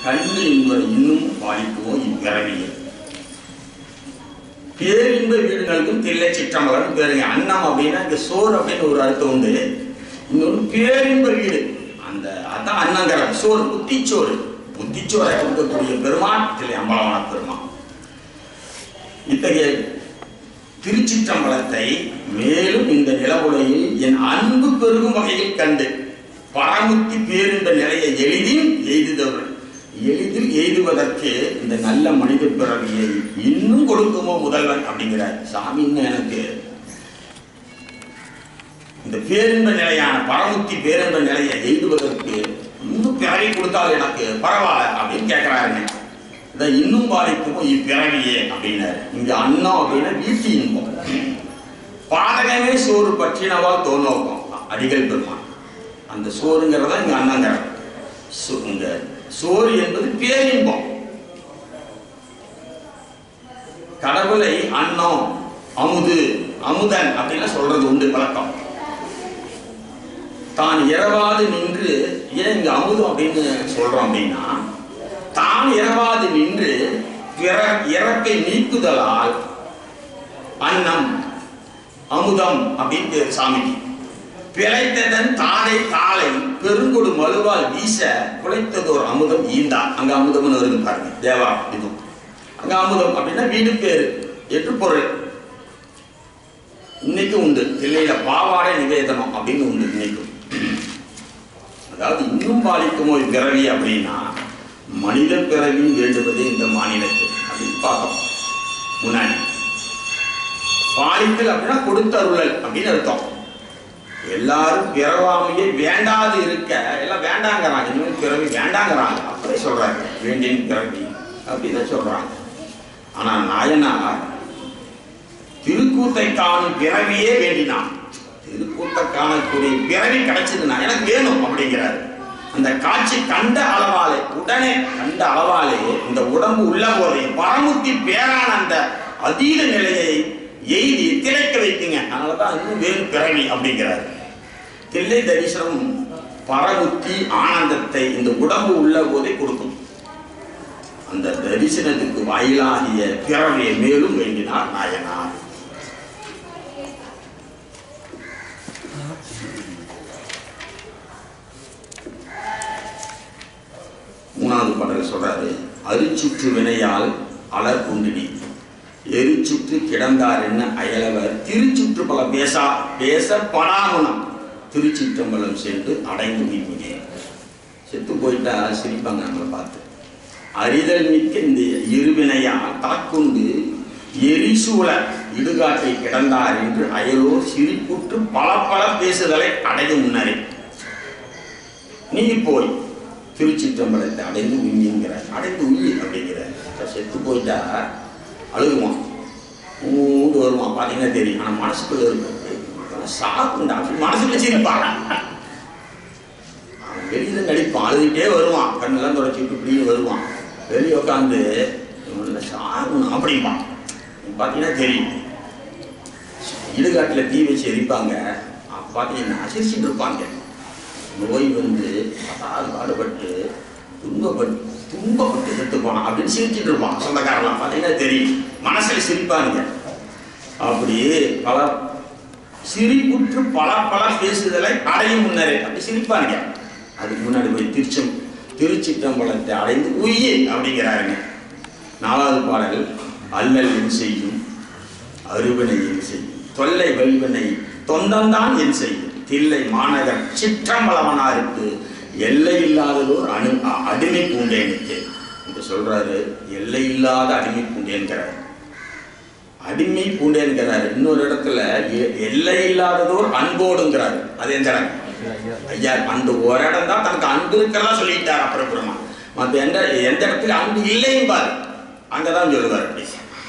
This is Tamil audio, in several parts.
கண்டு என்பதை இன்னும் பாதிக்குமோ இப்பிறவியில் பேரின்ப வீடுகளுக்கும் தில்லை சிற்றம்பலம் பேருங்க அன்னம் அப்படின்னா இங்க சோறு அப்படின்னு ஒரு அர்த்தம் உண்டு இன்னொன்று பேரின்ப வீடு அந்த அதான் அன்னங்கிற சோறு புத்திச்சோறு புத்திச்சோரை கொடுக்கக்கூடிய பெருமான் தில்லை அம்பலமான பெருமான் இத்தகைய திருச்சிற்றம்பலத்தை மேலும் இந்த நிலவுலையில் என் அன்பு பெருகும் வகையில் கண்டு பரமுத்தி பேரின்ப நிலையை எளிதில் எய்துதவர் எளிதில் எய்துவதற்கு இந்த நல்ல மனித பிறவியை இன்னும் கொடுக்குமோ முதல்வன் அப்படிங்கிறார் சாமின்னு எனக்கு இந்த பேரின்ப நிலையான பரமுத்தி பேரின்ப நிலையை எய்துவதற்கு இன்னும் பிறவி கொடுத்தால் எனக்கு பரவாயில்ல அப்படின்னு கேட்கிறாருங்க இதை இன்னும் பாதிக்குமோ இப்பிறவியே அப்படின்னாரு இங்க அன்னம் அப்படின்னா வீட்டு இன்பம் பாதகமே சோறு பற்றினவால் தோணோக்கம் அடிகள் பெருமான் அந்த சோறுங்கிறதா இங்க அன்னங்கிற இந்த சோறு என்பது பேரின்பம் கடவுளை அன்னம் அமுது அமுதன் அப்படின்னு சொல்றது உண்டு பழக்கம் தான் இரவாது நின்று ஏன் இங்க அமுதம் அப்படின்னு சொல்றோம் அப்படின்னா தான் இரவாது நின்று பிற இறப்பை நீக்குதலால் அன்னம் அமுதம் அப்படின்னு பேர் சாமிக்கு பிழைத்ததன் தாடை காலை பெருங்கொடு மழுவால் வீச குலைத்ததோர் அமுதம் ஈந்தான் அங்க அமுதம்னு வருது பாருங்க தேவா இதுவும் அங்க அமுதம் அப்படின்னா வீடு பேரு எட்டு பொருள் இன்னைக்கும் உண்டு தில்லையில பாவாடை நிவேதனம் அப்படின்னு உண்டு இன்னைக்கும் அதாவது இன்னும் பாலிக்குமோ பிறவி அப்படின்னா மனித பிறவி வேண்டுவது இந்த மாநிலத்தில் அப்படின்னு பார்த்தோம் முன்னாடி பாலித்தல் அப்படின்னா கொடுத்தருளல் அப்படின்னு அர்த்தம் எல்லாரும் பிறவாமையே வேண்டாது இருக்க எல்லாம் வேண்டாங்கிறாங்க இன்னும் பிறவி வேண்டாங்கிறாங்க அப்படியே சொல்றாங்க வேண்டின் பிறவி அப்படின்னு சொல்றாங்க ஆனா நாயனார் திருக்கூத்தை காணும் பிறவியே வேண்டினான் திருக்கூத்தை காணக்கூடிய பிறவி கிடைச்சதுன்னா எனக்கு வேணும் அப்படிங்கிறாரு அந்த காட்சி கண்ட அளவாலே உடனே கண்ட அளவாலே இந்த உடம்பு உள்ள போதே பரமுத்தி பேரான அந்த அதீத நிலையை எய்தி திளைக்க வைக்குங்க அதனாலதான் இன்னும் வேறு பிறவி அப்படிங்கிறாரு தில்லை தரிசனம் பரமுத்தி ஆனந்தத்தை இந்த உடம்பு உள்ள போதே கொடுக்கும் அந்த தரிசனத்துக்கு வாயிலாகிய பிறவியை மேலும் வேண்டினார் நாயனார் மூணாவது பாடல் சொல்றாரு அரிச்சுற்று வினையால் அலர் குண்டினி எரிச்சுற்று கிடந்தார் என்ன அயலவர் திருச்சுற்று பல பேசா பேச படாமுனம் திருச்சிற்றம்பலம் சென்று அடைந்து மீட்பினே செத்து போயிட்டா சிரிப்பாங்க நம்மளை பார்த்து அறிதல் மிக்க இந்த இருவினையால் தாக்குண்டு எரிசூழ இடுகாட்டை கிடந்தார் என்று அயலோர் சிரிப்புற்று பல பல பேசுதலை அடையும் முன்னரே நீ போய் திருச்சிற்றம்பலத்தை அடைந்து உய்யுங்கிறார் அடைந்து உயி அப்படிங்கிறார் இப்ப செத்து போயிட்டா அழுகுவான் மூண்டு வருவான் பார்த்தீங்கன்னா தெரியும் ஆனால் மனசுக்குள்ள இருக்கும் சாப்பிண்டா மனசுக்குள்ள சிரிப்பான் அவன் வெளியில நடிப்பான் அழுதுகிட்டே வருவான் கண்ணெல்லாம் தொடச்சிட்டு இப்படியே வருவான் வெளியே உட்காந்து சாகணும் அப்படிம்பான் பார்த்தீங்கன்னா தெரியும் இடுகாட்டில் தீ வச்சு எரிப்பாங்க அப்ப பார்த்தீங்கன்னா சிரிச்சுட்டு இருப்பாங்க நோய் வந்து அதாவது பாடுபட்டு துன்பப்பட்டு துன்பப்பட்டு செத்து போனான் அப்படின்னு சிரிச்சுட்டு இருப்பான் சொந்தக்காரலாம் பார்த்தீங்கன்னா தெரியும் மனசில் சிரிப்பாங்க அப்படியே பல சிரிப்புற்று பல பல பேசுதலை அடையும் முன்னரே அப்படி சிரிப்பாங்க அதுக்கு முன்னாடி போய் திருச்சம் திருச்சிற்றம்பலத்தை அடைந்து உய்யே அப்படிங்கிறாருங்க நாலாவது பாடல் அல்லல் என் செய்யும் அருவினை என் செய்யும் தொல்லை வல்வினை தொந்தந்தான் என் செய்யும் தில்லை மாநகர் சிற்றம்பலவனாருக்கு எல்லை இல்லாததோர் அணு அ- அடிமை பூண்டேனுக்கு என்று சொல்றாரு எல்லை இல்லாத அடிமை பூண்டேன்கிறார் அடிமை பூண்டேன்கிறார் இன்னொரு இடத்துல எ- எல்லை இல்லாததோர் அன்போடுங்கிறார் அது எந்த இடம் ஐயா அந்த ஒரு இடம் தான் தனக்கு அன்பு இருக்கிறதா சொல்லிட்டார் அப்புறம் அப்புறமா மற்ற எந்த எந்த இடத்துல அன்பு இல்லைம்பாரு அங்கதான் சொல்லுவார் அப்படி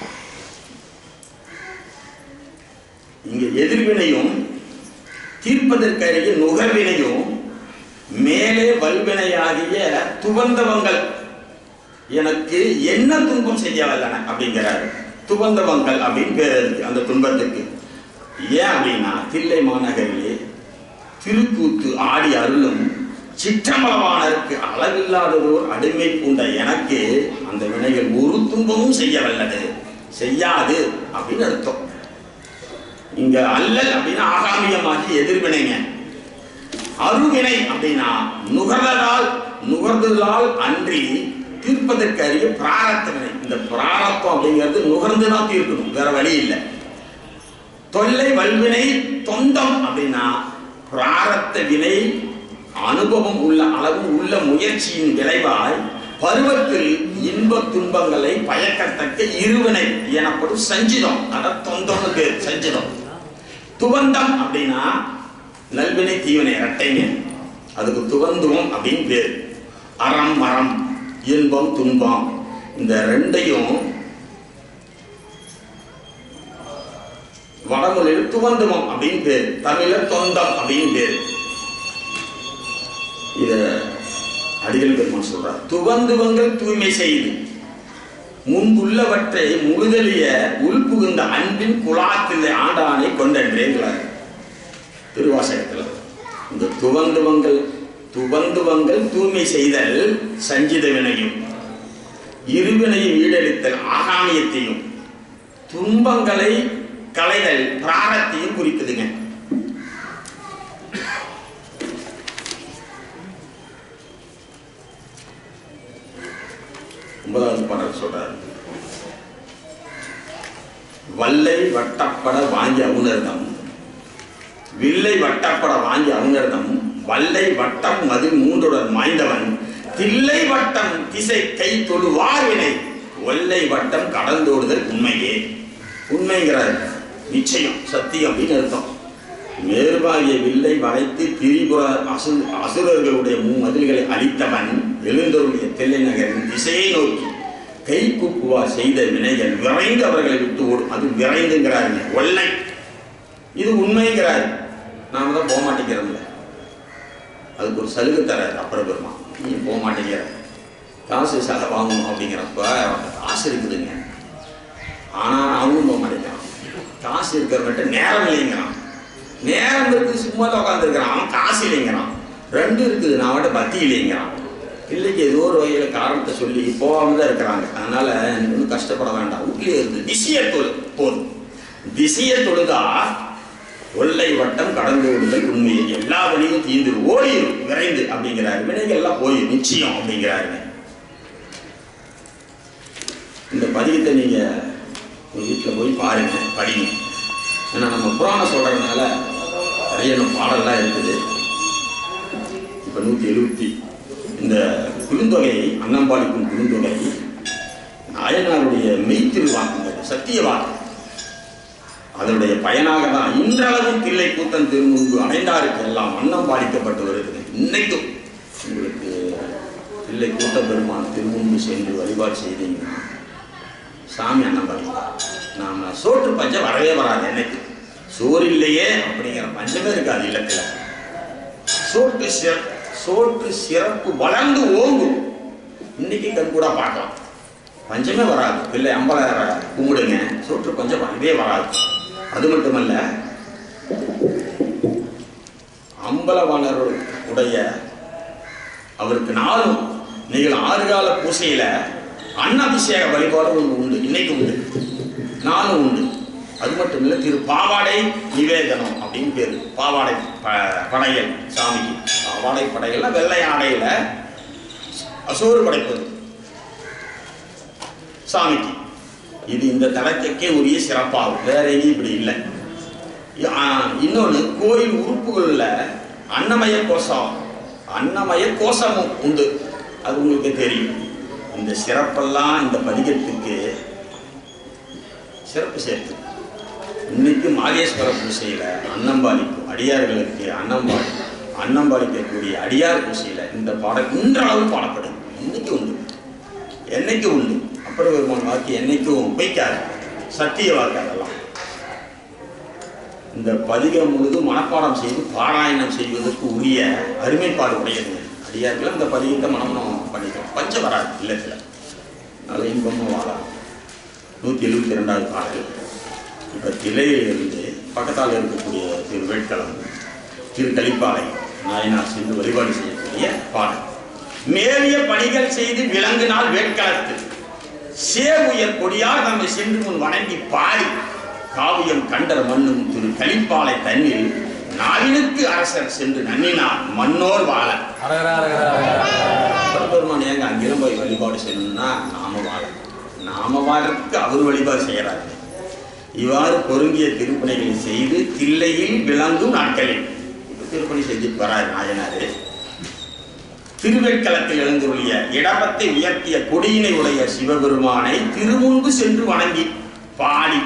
இங்க எதிர்வினையும் தீர்ப்பதற்கரிய நுகர்வினையும் மேலே வல்வினையாகிய துவந்தவங்கள் எனக்கு என்ன துன்பம் செய்ய வல்லன அப்படிங்கிறாரு துவந்தவங்கள் அப்படின்னு பேர் இருக்கு அந்த துன்பத்துக்கு ஏன் அப்படின்னா தில்லை மாநகரிலே திருக்கூத்து ஆடி அருளும் சிற்றம்பலவானருக்கு அளவில்லாததோர் அடிமை பூண்ட எனக்கு அந்த வினைகள் ஒரு துன்பமும் செய்ய வல்லது செய்யாது அப்படின்னு அர்த்தம் இங்க அல்லல் அப்படின்னா ஆகாமியமாகி எதிர்வினைங்க அருவினை அப்படின்னா நுகர்தலால் நுகர்தலால் அன்றி தீர்ப்பதற்கு அறிய பிராரத்த வினை இந்த பிராரத்தம் அப்படிங்கிறது நுகர்ந்து தான் தீர்க்கணும் வேற வழி இல்லை தொல்லை வல்வினை தொந்தம் அப்படின்னா பிராரத்த வினை அனுபவம் உள்ள அளவு உள்ள முயற்சியின் விளைவாய் பருவத்தில் இன்ப துன்பங்களை பயக்கத்தக்க இருவினை எனப்படும் சஞ்சிதம் அதான் தொந்தம்னு பேர் சஞ்சிதம் துவந்தம் அப்படின்னா நல்வினை தீவினை இரட்டைங்க அதுக்கு துவந்துவம் அப்படின்னு பேர் அறம் மரம் இன்பம் துன்பம் இந்த ரெண்டையும் வடமொழியில் துவந்துவம் அப்படின்னு பேர் தமிழ்ல தொந்தம் அப்படின்னு பேர் இத அடிகள் பெருமான் சொல்றார் துவந்துவங்கள் தூய்மை செய்து முன்புள்ளவற்றை முழுதலிய உள்புகுந்த அன்பின் குலாத்திலே ஆண்டானை கொண்டன்றேங்கிறார் திருவாசகத்தில் இந்த துவந்துவங்கள் துவந்துவங்கள் தூய்மை செய்தல் சஞ்சித வினையும் இருவினையும் ஈடளித்தல் ஆகாமியத்தையும் துன்பங்களை களைதல் பிராரத்தையும் குறிக்குதுங்க ஒன்பதாவது பாடல் சொல்றாரு வல்லை வட்டப்பட வாங்கி அவுணர்தம் வில்லை வட்டப்பட வாங்கி அவுணர்தம் வல்லை வட்டம் மதில் மூன்றுடன் மாய்ந்தவன் தில்லை வட்டம் திசை கை தொழுவார் வினை ஒல்லை வட்டம் கடந்தோடுதல் உண்மையே உண்மைங்கிறார் நிச்சயம் சத்தியம் அப்படின்னு அர்த்தம் மேற்பாகிய வில்லை வளைத்து திரிபுர அசு அசுரர்களுடைய மதில்களை அழித்தவன் எழுந்தருடைய தெல்லை நகரின் திசையை நோக்கி கை குப்புவா செய்த வினைகள் விரைந்து அவர்களை விட்டு ஓடும் அது விரைந்துங்கிறாருங்க ஒல்லை இது உண்மைங்கிறாரு நாம தான் போக மாட்டேங்கிறோம்ல அதுக்கு ஒரு சலுகை தராரு அப்புறம் பெருமா நீ போக மாட்டேங்கிற காசு சலை வாங்கணும் அப்படிங்கிறப்ப காசு இருக்குதுங்க ஆனால் அவனும் போக மாட்டேங்கிறான் காசு இருக்கிறவன்ட்ட நேரம் இல்லைங்கிறான் நேரம் இருக்கு சும்மா தான் உட்காந்துருக்கிறான் அவன் காசு இல்லைங்கிறான் ரெண்டு இருக்குது நான் அவன்கிட்ட பக்தி இல்லைங்கிறான் பிள்ளைக்கு ஏதோ ஒரு வகையில் காரணத்தை சொல்லி போகாம தான் இருக்கிறாங்க அதனால எனக்கு ஒன்றும் கஷ்டப்பட வேண்டாம் வீட்லயே இருந்து திசைய தொழு போதும் திசைய தொழுதா ஒல்லை வட்டம் கடந்து விடுதல் உண்மை எல்லா வழியும் தீந்து ஓடிடும் விரைந்து அப்படிங்கிறாரு வினைகள் எல்லாம் போய் நிச்சயம் அப்படிங்கிறாருங்க இந்த பதிகத்தை நீங்க உங்க வீட்டில் போய் பாருங்க படிங்க ஏன்னா நம்ம புராணம் சொல்றதுனால நிறைய இன்னும் பாடல்லாம் இருக்குது இப்போ நூற்றி எழுபத்தி இந்த குறுந்தொகை அன்னம்பாளிக்கும் குறுந்தொகை நாயனாருடைய மெய்த்திருவாக்குங்க சத்திய வாக்கு அதனுடைய பயனாக தான் இன்றளவும் தில்லை கூத்தன் திருமுன்பு அடைந்தாருக்கு எல்லாம் அன்னம் பாலிக்கப்பட்டு வருகிறது இன்னைக்கும் உங்களுக்கு தில்லை கூத்த பெருமான் திருமுன்பு சென்று வழிபாடு செய்தீங்கன்னா சாமி அன்னம் பாலிக்கலாம் நாம சோற்று பஞ்சம் வரவே வராது என்னைக்கு சோறு இல்லையே அப்படிங்கிற பஞ்சமே இருக்காது இல்லத்தில் சோற்று சிற சோற்று சிறப்பு வளர்ந்து ஓங்கும் இன்னைக்கு கண் கூட பார்க்கலாம் பஞ்சமே வராது பிள்ளை ஐம்பதாயிரம் கும்பிடுங்க சோற்று பஞ்சம் வரவே வராது அது மட்டுமல்ல அம்பலவாணர் உடைய அவருக்கு நாளும் நீங்கள் ஆறு கால பூசையில அன்னாபிஷேக வழிபாடு ஒன்று உண்டு இன்னைக்கு உண்டு நாளும் உண்டு அது மட்டும் இல்லை திரு பாவாடை நிவேதனம் அப்படின்னு பேரு பாவாடை ப- படையல் சாமிக்கு பாவாடை படையல்னா வெள்ளை ஆடையில சோறு படைப்பது சாமிக்கு இது இந்த தலத்துக்கே உரிய சிறப்பாகும் வேற எங்கேயும் இப்படி இல்லை இன்னொன்று கோயில் உறுப்புகளில் அன்னமய கோஷம் அன்னமய கோஷமும் உண்டு அது உங்களுக்கு தெரியும் இந்த சிறப்பெல்லாம் இந்த பதிகத்துக்கு சிறப்பு சேர்த்து இன்னைக்கு மாகேஸ்வர பூசையில் அன்னம்பாளிப்பு அடியார்களுக்கு அன்னம்பாளி அன்னம்பாளிக்கக்கூடிய அடியார் பூசையில் இந்த பாடம் இன்றளவு பாடப்படுது இன்னைக்கு உண்டு என்னைக்கு உண்டு அப்புறம் பெருமான் வாக்கு என்னைக்கும் பொய்க்காது சத்திய வாக்கு அதெல்லாம் இந்த பதிகம் முழுதும் மனப்பாடம் செய்து பாராயணம் செய்வதற்கு உரிய அருமைப்பாடு உடையது அடியார்கள் இந்த பதிகத்தை மனமனம் பண்ணிக்கிறோம் பஞ்சம் வராது இல்லத்தில் நல்ல இன்பமும் வாழலாம் நூற்றி எழுபத்தி ரெண்டாவது பாடல் இப்போ திலையிலிருந்து பக்கத்தால் இருக்கக்கூடிய திரு வேட்களம் திரு கலிப்பாலை நாயனார் சென்று வழிபாடு செய்யக்கூடிய பற்றிய பாடல் மேலிய பணிகள் செய்து விளங்கினால் வேட்களத்து சேவுயர் கொடியார் நம்மை சென்று முன் வணங்கி பாடி காவியம் கண்டர் மண்ணும் திரு கலிப்பாலை தன்னில் நாவினுக்கு அரசர் சென்று நன்னினார் மன்னோர் வாழ அரகரா அரகரா அரகரா பெருமான் ஏங்க அங்கிலும் போய் வழிபாடு செய்யணும்னா நாம வாழ நாம வாழறதுக்கு அவர் வழிபாடு செய்யறாரு இவ்வாறு பொருந்திய திருப்பணிகளை செய்து தில்லையில் விளங்கும் நாட்களில் இப்ப திருப்பணி செஞ்சுட்டு வராரு நாயனாரு திருவேட்களத்தில் எழுந்துள்ள இடபத்தை உயர்த்திய கொடியினை உடைய சிவபெருமானை திருமுன்பு சென்று வணங்கி பாடி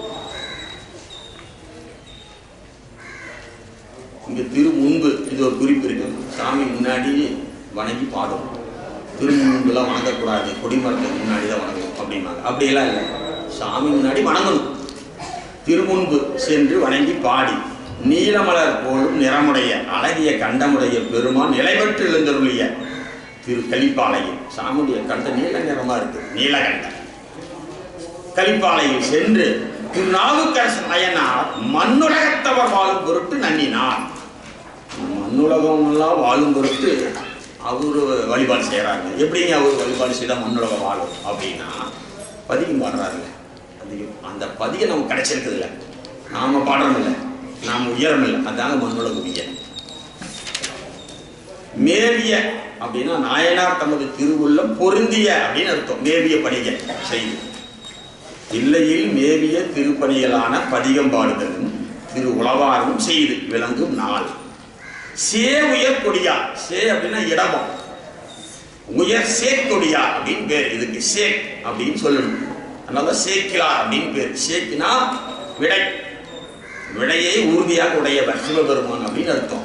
இங்க திரு முன்பு இது ஒரு குறிப்பு இருக்கு சாமி முன்னாடி வணங்கி பாடும் திரு முன்புலாம் வணங்கக்கூடாது கொடிமரத்துக்கு முன்னாடி தான் வணங்கணும் அப்படிம்பாங்க அப்படியெல்லாம் இல்லை சாமி முன்னாடி வணங்கணும் திருமுன்பு சென்று வணங்கி பாடி நீலமலர் போலும் நிறமுடைய அழகிய கண்டமுடைய பெருமான் நிலைபெற்று எழுந்தருளிய திரு கலிப்பாளையம் சாமியுடைய கண்ட நீல நிறமா இருக்கு நீலகண்டம் கலிப்பாளையில் சென்று திருநாவுக்கரசன் அயனார் மண்ணுலகத்தவர் வாழும் பொருட்டு நன்னினார் மண்ணுலகம் எல்லாம் வாழும் பொருட்டு அவரு வழிபாடு செய்கிறாங்க எப்படிங்க அவர் வழிபாடு செய்தால் மண்ணுலகம் வாழும் அப்படின்னா பதிகம் பாடுறாருங்க அதிகம் அந்த பதிகம் நமக்கு கிடைச்சிருக்குது இல்லை நாம பாடுறோம் இல்லை நாம் உயரம் இல்லை அதாங்க மண்ணுலக உயர் மேவிய அப்படின்னா நாயனார் தமது திருவுள்ளம் பொருந்திய அப்படின்னு அர்த்தம் மேவிய பணிக செய்து இல்லையில் மேவிய திருப்பணிகளான பதிகம் பாடுதலும் திரு உளவாரும் செய்து விளங்கும் நாள் சே உயர் கொடியார் சே அப்படின்னா இடமம் உயர் சேக்கொடியார் அப்படின்னு பேர் இதுக்கு சேக் அப்படின்னு சொல்லணும் அதனால சேக்கிலார் அப்படின்னு பேர் சேக்கினா விடை விடையை உறுதியாக உடையவர் சிவபெருமான் அப்படின்னு அர்த்தம்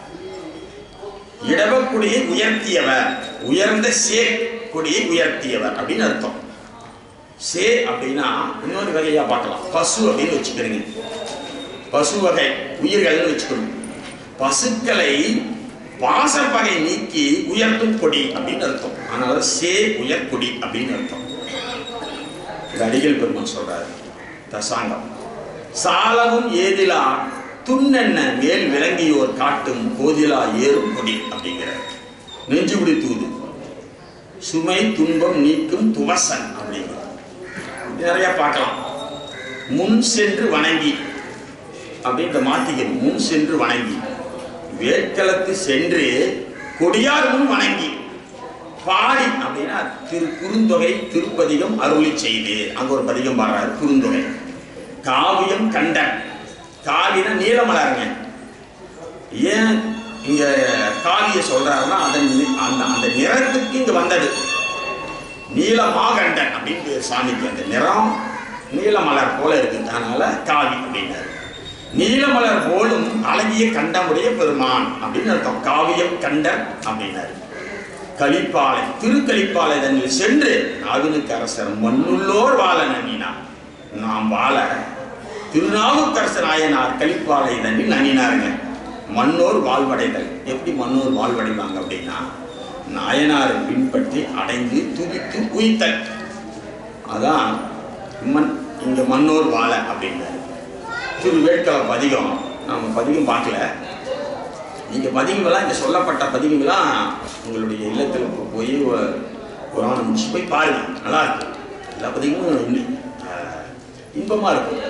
இடவக்குடியை உயர்த்தியவர் உயர்ந்த சேக் கொடியை உயர்த்தியவர் அப்படின்னு அர்த்தம் சே அப்படின்னா இன்னொரு வகையா பார்க்கலாம் பசு அப்படின்னு வச்சுக்கிறீங்க பசு வகை உயிர்கள்னு வச்சுக்கணும் பசுக்களை பாசப்பகை நீக்கி உயர்த்தும் கொடி அப்படின்னு அர்த்தம் அதனால சே உயர்கொடி அப்படின்னு அர்த்தம் இது அடிகள் பெருமான் சொல்றாரு தசாங்கம் சாலவும் ஏதிலா துண்ணென்ன மேல் விளங்கியோர் காட்டும் கோதிலா ஏறும் கொடி அப்படிங்கிறார் நெஞ்சுகுடி தூது சுமை துன்பம் நீக்கும் துவசன் அப்படிங்கிறார் நிறைய பார்க்கலாம் முன் சென்று வணங்கி அப்படின்ற மாத்திக்கணும் முன் சென்று வணங்கி வேட்களத்து சென்று கொடியார் முன் வணங்கி பாடி அப்படின்னா திரு குறுந்தொகை திருப்பதிகம் அருளி செய்து அங்க ஒரு பதிகம் பாடுறாரு குறுந்தொகை காவியம் கண்டன் காவின நீலமலருங்க ஏன் இங்க காவிய சொல்றாருன்னா அதன் நி- அந்த அந்த நிறத்துக்கு இங்க வந்தது நீலமாகண்டன் அப்படின்னு பேர் சாமிக்கு அந்த நிறம் நீலமலர் போல இருக்கு அதனால காவி அப்படின்னாரு நீலமலர் போலும் அழகிய கண்டமுடைய பெருமான் அப்படின்னு அர்த்தம் காவியம் கண்டன் அப்படின்னாரு கலிப்பாலை திருக்கலிப்பாலை தன்னில் சென்று நாவினுக்கு அரசர் மண்ணுள்ளோர் வாழ நன்னினார் நாம் வாழ திருநாவுக்கரசர் நாயனார் கலிப்பாலை தன்னில் நன்னினாருங்க மன்னோர் வாழ்வடைதல் எப்படி மன்னோர் வாழ்வடைவாங்க அப்படின்னா நாயனாரை பின்பற்றி அடைந்து துதித்து உயித்தல் அதான் மண் இங்க மன்னோர் வாழ அப்படின்னாரு திரு வேட்கள பதிகம் நாம பதிகம் பார்க்கல நீங்க பதிகங்கள்லாம் இங்க சொல்லப்பட்ட பதிகங்கள்லாம் உங்களுடைய இல்லத்தில் போ- போய் ஒரு குரானை முடிச்சு போய் பாருங்க நல்லா இருக்கும் எல்லா பதிகமும் இன்னும், ஆஹ், இன்பமா இருக்கும்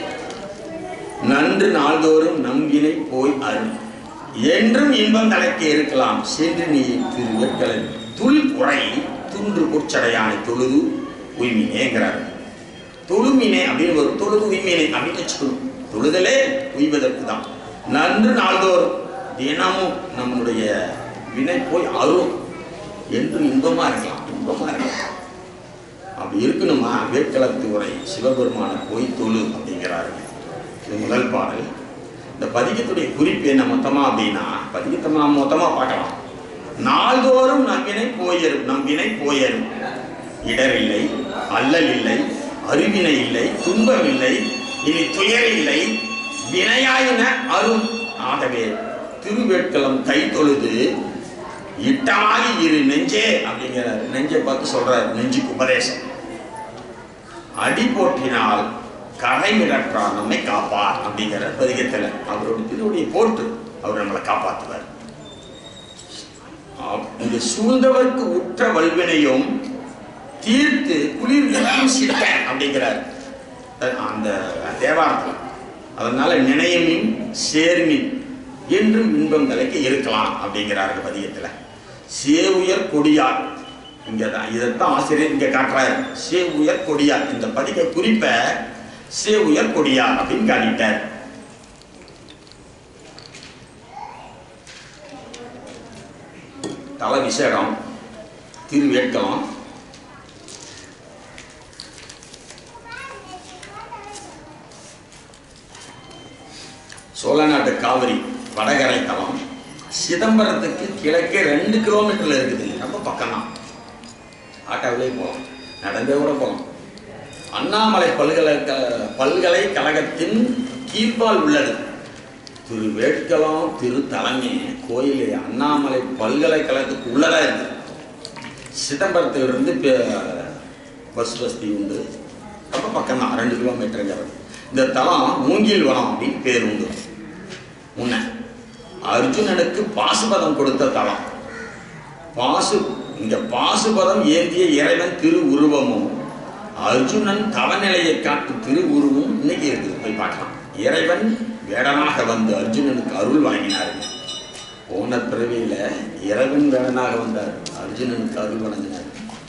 நன்று நாள்தோறும் நம்பினை போய் அருள் என்றும் இன்பம் தலைக்க இருக்கலாம் சென்று நீ திரு வேட்களை துள் உரை துன்று பொற்சடையானை தொழுது உய்மினேங்கிறார் தொழுமினே அப்படின்னு வரும் தொழுது உய்மினே அப்படின்னு வச்சுக்கணும் தொழுதலே உய்வதற்கு தான் நன்று நாள்தோறும் தினமும் நம்முடைய வினை போய் அருள் என்று இன்பமா இருக்கலாம் இன்பமா இருக்கலாம் அப்படி இருக்கணுமா வேட்களத்து உரை சிவபெருமான போய் தொழு அப்படிங்கிறாருங்க இது முதல் பாடல் இந்த பதிகத்துடைய குறிப்பு என்ன மொத்தமா அப்படின்னா பதிகத்தை நாம் மொத்தமா பார்க்கலாம் நாள்தோறும் நம்பினை போயரும் நம்பினை போயரும் இடரில்லை அல்லல் இல்லை அறிவினை இல்லை துன்பம் இல்லை இனி துயர் இல்லை வினையாயின அருள் ஆகவே திருவேட்களம் கை தொழுது இட்டமாகி இரு நெஞ்சே அப்படிங்கிறார் நெஞ்சை பார்த்து சொல்றார் நெஞ்சுக்கு உபதேசம் அடி போற்றினால் கரை மிரற்றார் நம்மை காப்பார் அப்படிங்கிற பதிகத்தில் அவருடைய திருவுடைய போட்டு அவர் நம்மளை காப்பாற்றுவார் அப்- இங்கு சூழ்ந்தவர்க்கு உற்ற வல்வினையும் தீர்த்து குளிர்விக்கும் சித்தன் அப்படிங்கிறார் அஹ் அந்த தேவாரத்தில் அதனால நினையமின் சேர்மின் என்றும் இன்பம் தலைக்கு இருக்கலாம் அப்படிங்கிறாரு பதியத்தில் சேவுயர் கொடியார் இங்கே தான் இதைத்தான் ஆசிரியர் இங்கே காட்டுறாரு சேவுயர் கொடியார் இந்த பதிக குறிப்ப சேவுயர் கொடியார் அப்படின்னு காட்டிட்டார் தல விசேடம் திருவேட்கலம் சோழநாட்டு காவிரி வடகரை தலம் சிதம்பரத்துக்கு கிழக்கே ரெண்டு கிலோமீட்டர்ல இருக்குது ரொம்ப பக்கம்தான் ஆட்டோவிலே போகலாம் நடந்தே கூட போகலாம் அண்ணாமலை பல்கலைக்கழக பல்கலைக்கழகத்தின் கீழ்ப்பால் உள்ளது திரு வேட்கலம் திரு தலைமை கோயில் அண்ணாமலை பல்கலைக்கழகத்துக்கு உள்ளதா இருக்கு சிதம்பரத்திலிருந்து பே- பஸ் வசதி உண்டு ரொம்ப பக்கம் தான் ரெண்டு கிலோமீட்டருங்கிறது இந்த தலம் மூங்கில் வனம் அப்படின்னு பேர் உண்டு முன்ன அர்ஜுனனுக்கு பாசுபதம் கொடுத்த தலம் பாசு இந்த பாசுபதம் ஏந்திய இறைவன் திரு உருவமும் அர்ஜுனன் தவநிலையை காட்டும் திரு உருவமும் இன்னைக்கு இருக்குது போய் பார்க்கலாம் இறைவன் வேடனாக வந்து அர்ஜுனனுக்கு அருள் வாங்கினாருங்க போன பிறவியில இறைவன் வேடனாக வந்தார் அர்ஜுனனுக்கு அருள் வழங்கினார்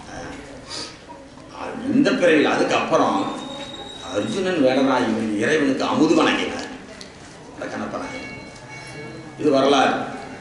ஆஹ் இந்த பிறவியில் அதுக்கப்புறம் அர்ஜுனன் வேடனாகி வந்து இறைவனுக்கு அமுது வணங்கினார் இந்த கணப்பனாக இது வரலாறு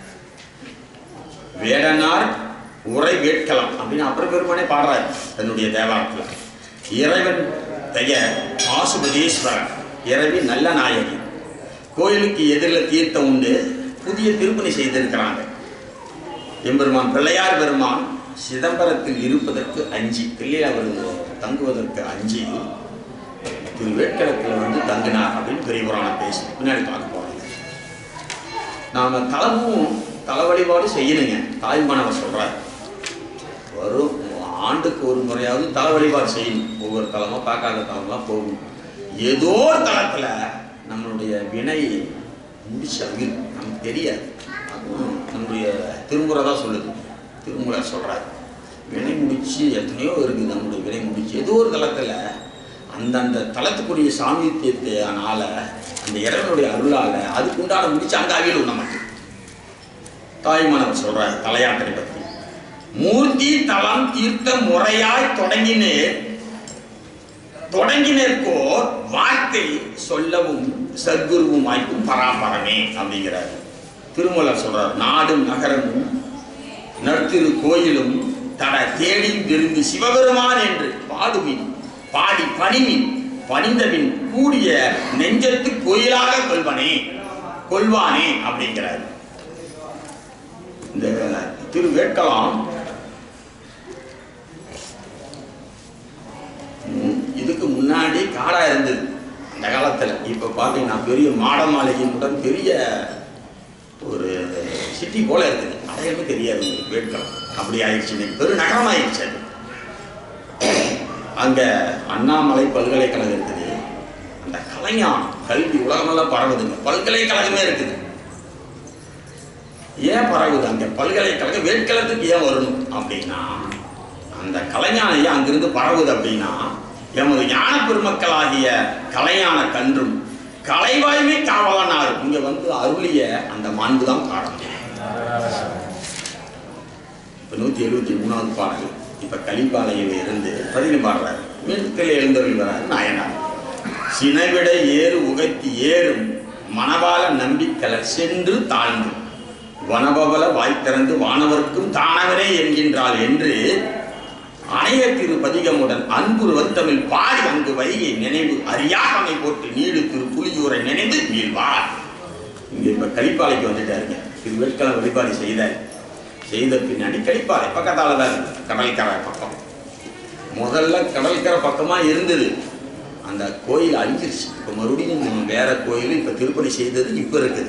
வேடனார் உரை வேட்கலாம் அப்படின்னு அப்புறம் பெருமானே பாடுறாரு தன்னுடைய தேவாரத்தில் இறைவன் பெயர் பாசுபதீஸ்வரன் இறைவி நல்ல நாயகி கோயிலுக்கு எதிரில் தீர்த்தம் உண்டு புதிய திருப்பணி செய்திருக்கிறாங்க எம்பெருமான் பிள்ளையார் பெருமான் சிதம்பரத்தில் இருப்பதற்கு அஞ்சி பிள்ளையார் அவர் தங்குவதற்கு அஞ்சி திரு வேட்களத்தில் வந்து தங்கினார் அப்படின்னு பெரிய புராணம் பேசி பின்னாடி பார்க்க போறாங்க நாம தலமும் தல வழிபாடு செய்யணுங்க தாய்மானவர் சொல்றார் வரும் ஆண்டுக்கு ஒரு முறையாவது தல வழிபாடு செய்யணும் ஒவ்வொரு தலமா பார்க்காத தலம்லாம் போகும் ஏதோ ஒரு தலத்துல நம்மளுடைய வினை முடிச்சு நமக்கு தெரியாது அதுவும் நம்முடைய திருமுறை தான் சொல்லுது திருமுறை சொல்றாரு வினை முடிச்சு எத்தனையோ இருக்குது நம்முடைய வினை முடிச்சு ஏதோ ஒரு தலத்துல அந்தந்த தலத்துக்குரிய சாமீத்தியத்தினால அந்த இறைவனுடைய அருளால அதுக்கு உண்டான முடிச்சு அங்க அகிலும் நமக்கு தாய்மானவர் சொல்றார் தலையாட்டை பற்றி மூர்த்தி தலம் தீர்த்த முறையாய் தொடங்கினேர் தொடங்கினேற்கோர் வார்த்தை சொல்லவும் சத்குருவும் வாய்ப்பும் பராபரமே அப்படிங்கிறார் திருமலர் சொல்றார் நாடும் நகரமும் நற்திரு கோயிலும் தட தேடி விரும்பி சிவபெருமான் என்று பாடுவின் பாடி பணிமின் பணிந்தபின் கூடிய நெஞ்சத்து கோயிலாக கொள்வனே கொள்வானே அப்படிங்கிறார் இந்த திரு வேட்கலாம் ம், இதுக்கு முன்னாடி காடா இருந்தது அந்த காலத்துல இப்ப பாத்தீங்கன்னா பெரிய மாட மாளிகையுடன் பெரிய ஒரு சிட்டி போல இருக்குது அடையாளமே தெரியாது உங்களுக்கு வேட்கலாம் அப்படி ஆயிடுச்சு இன்னைக்கு பெரு நகரம் ஆயிடுச்சு அது அங்க அண்ணாமலை பல்கலைக்கழகம் இருக்குது அந்த கலைஞானம் கல்வி உலகமெல்லாம் பரவுதுங்க பல்கலைக்கழகமே இருக்குது ஏன் பரவுது அங்க பல்கலைக்கழகம் வேட்கலத்துக்கு ஏன் வரணும் அப்படின்னா அந்த கலைஞானம் ஏன் அங்கிருந்து பரவுது அப்படின்னா எமது ஞான பெருமக்களாகிய கலைஞான கன்றும் கலைவாய்மை காவலனார் இங்க வந்து அருளிய அந்த மாண்பு தான் காரணம் இப்ப நூத்தி எழுபத்தி மூணாவது பாடல் இப்ப கலிப்பாளையில இருந்து பதினு பாடுறாரு மீண்டும் எழுந்தருள் வராரு நாயனார் சினவிட ஏறு உகைத்து ஏறும் மணவாள நம்பிக்கலர் சென்று தாழ்ந்து வனபவல வாய் திறந்து வானவர்க்கும் தானவரே என்கின்றாள் என்று அணைய திரு பதிகமுடன் அன்பு வத்தமிழ் பாடி அங்கு வைகை நினைவு அறியாமை போட்டு நீடு திரு புலியூரை நினைந்து மீள்வார் இங்க இப்ப கலிப்பாலைக்கு வந்துட்டாருங்க திரு வேட்கலம் வழிபாடு செய்தார் செய்த பின்னாடி கலிப்பாலை பக்கத்தால தான் இருக்கு கடற்கரை பக்கம் முதல்ல கடற்கரை பக்கமா இருந்தது அந்த கோயில் அழிஞ்சிருச்சு இப்ப மறுபடியும் வேற கோயில் இப்ப திருப்பணி செய்தது இப்ப இருக்குது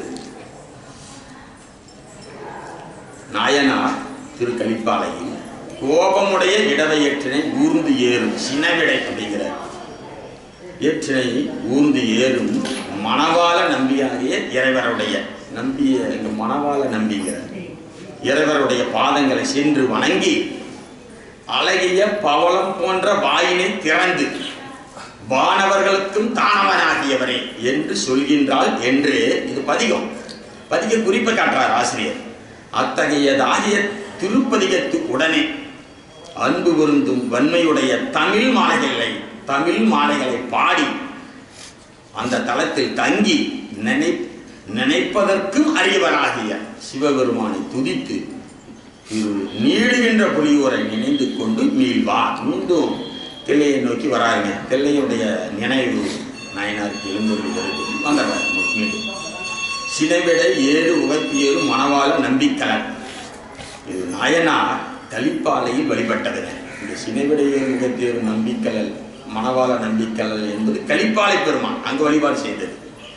நாயனார் திரு கலிப்பாலையில் கோபமுடைய இடவை ஏற்றினை ஊர்ந்து ஏறும் சினவிடை அப்படிங்கிறார் ஏற்றினை ஊர்ந்து ஏறும் மணவாள நம்பியாகிய இறைவருடைய நம்பிய இங்க மணவாள நம்பிங்கிறார் இறைவருடைய பாதங்களை சென்று வணங்கி அழகிய பவளம் போன்ற வாயினை திறந்து வானவர்களுக்கும் தானவனாகியவரே என்று சொல்கின்றாள் என்று இது பதிகம் பதிக குறிப்பை காட்டுறார் ஆசிரியர் அத்தகையதாகிய திருப்பதிகத்து உடனே அன்பு பொருந்தும் வன்மையுடைய தமிழ் மாலைகளை தமிழ் மாலைகளை பாடி அந்த தலத்தில் தங்கி நினை நினைப்பதற்கும் அறியவராகிய சிவபெருமானை துதித்து திரு நீடுகின்ற புலியூரை நினைந்து கொண்டு மீள்வா மீண்டும் தில்லையை நோக்கி வராருங்க தில்லையுடைய நினைவு நாயனாருக்கு எழுந்தொழி வருது வந்துடுறாரு மீண்டும் சினைவிட ஏறு உகத்தியேறு மணவாள நம்பிக்கலன் இது நாயனார் கலிப்பாலையில் வழிபட்டதுங்க இந்த சினைவிட ஏறு உகத்தியேறு நம்பிக்கலல் மணவாள நம்பிக்கலல் என்பது கலிப்பாலை பெருமான் அங்கு வழிபாடு செய்தது